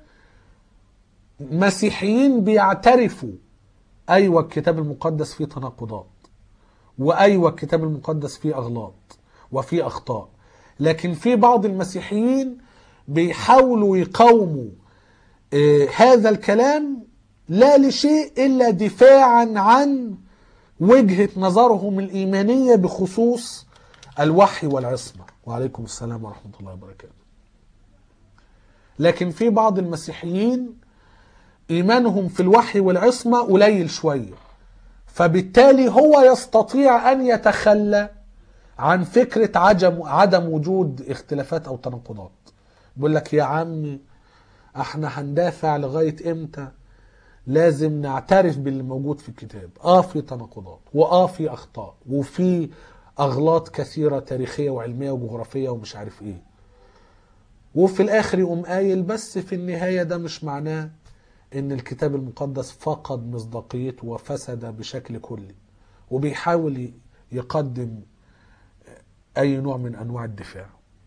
مسيحيين بيعترفوا أيوة الكتاب المقدس فيه تناقضات وأيوة الكتاب المقدس فيه أغلاط وفيه أخطاء لكن في بعض المسيحيين بيحاولوا يقاوموا آه، هذا الكلام لا لشيء إلا دفاعا عن وجهة نظرهم الإيمانية بخصوص الوحي والعصمة وعليكم السلام ورحمة الله وبركاته لكن في بعض المسيحيين إيمانهم في الوحي والعصمة قليل شوية فبالتالي هو يستطيع أن يتخلى عن فكرة عدم عدم وجود اختلافات أو تناقضات بيقول لك يا عمي احنا هندافع لغاية امتى لازم نعترف باللي موجود في الكتاب اه في تناقضات واه في اخطاء وفي اغلاط كثيرة تاريخية وعلمية وجغرافية ومش عارف ايه وفي الاخر يقوم قايل بس في النهاية ده مش معناه ان الكتاب المقدس فقد مصداقيته وفسد بشكل كلي وبيحاول يقدم اي نوع من انواع الدفاع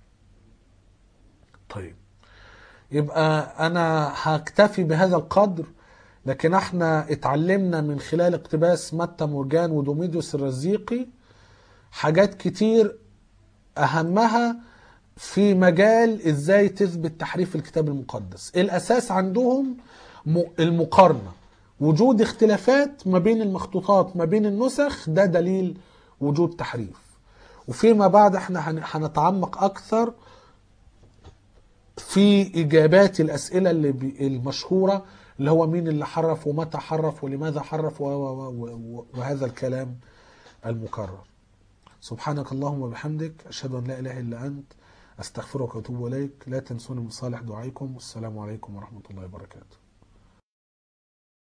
طيب يبقى انا هكتفي بهذا القدر لكن احنا اتعلمنا من خلال اقتباس متى مورجان ودوميديوس الرزيقي حاجات كتير اهمها في مجال ازاي تثبت تحريف الكتاب المقدس الاساس عندهم م- المقارنة وجود اختلافات ما بين المخطوطات ما بين النسخ ده دليل وجود تحريف وفيما بعد احنا هن- هنتعمق اكثر في اجابات الاسئله اللي بي المشهوره اللي هو مين اللي حرف ومتى حرف ولماذا حرف و و و و وهذا الكلام المكرر سبحانك اللهم وبحمدك اشهد ان لا اله الا انت استغفرك واتوب اليك لا تنسوني من صالح دعائكم والسلام عليكم ورحمه الله وبركاته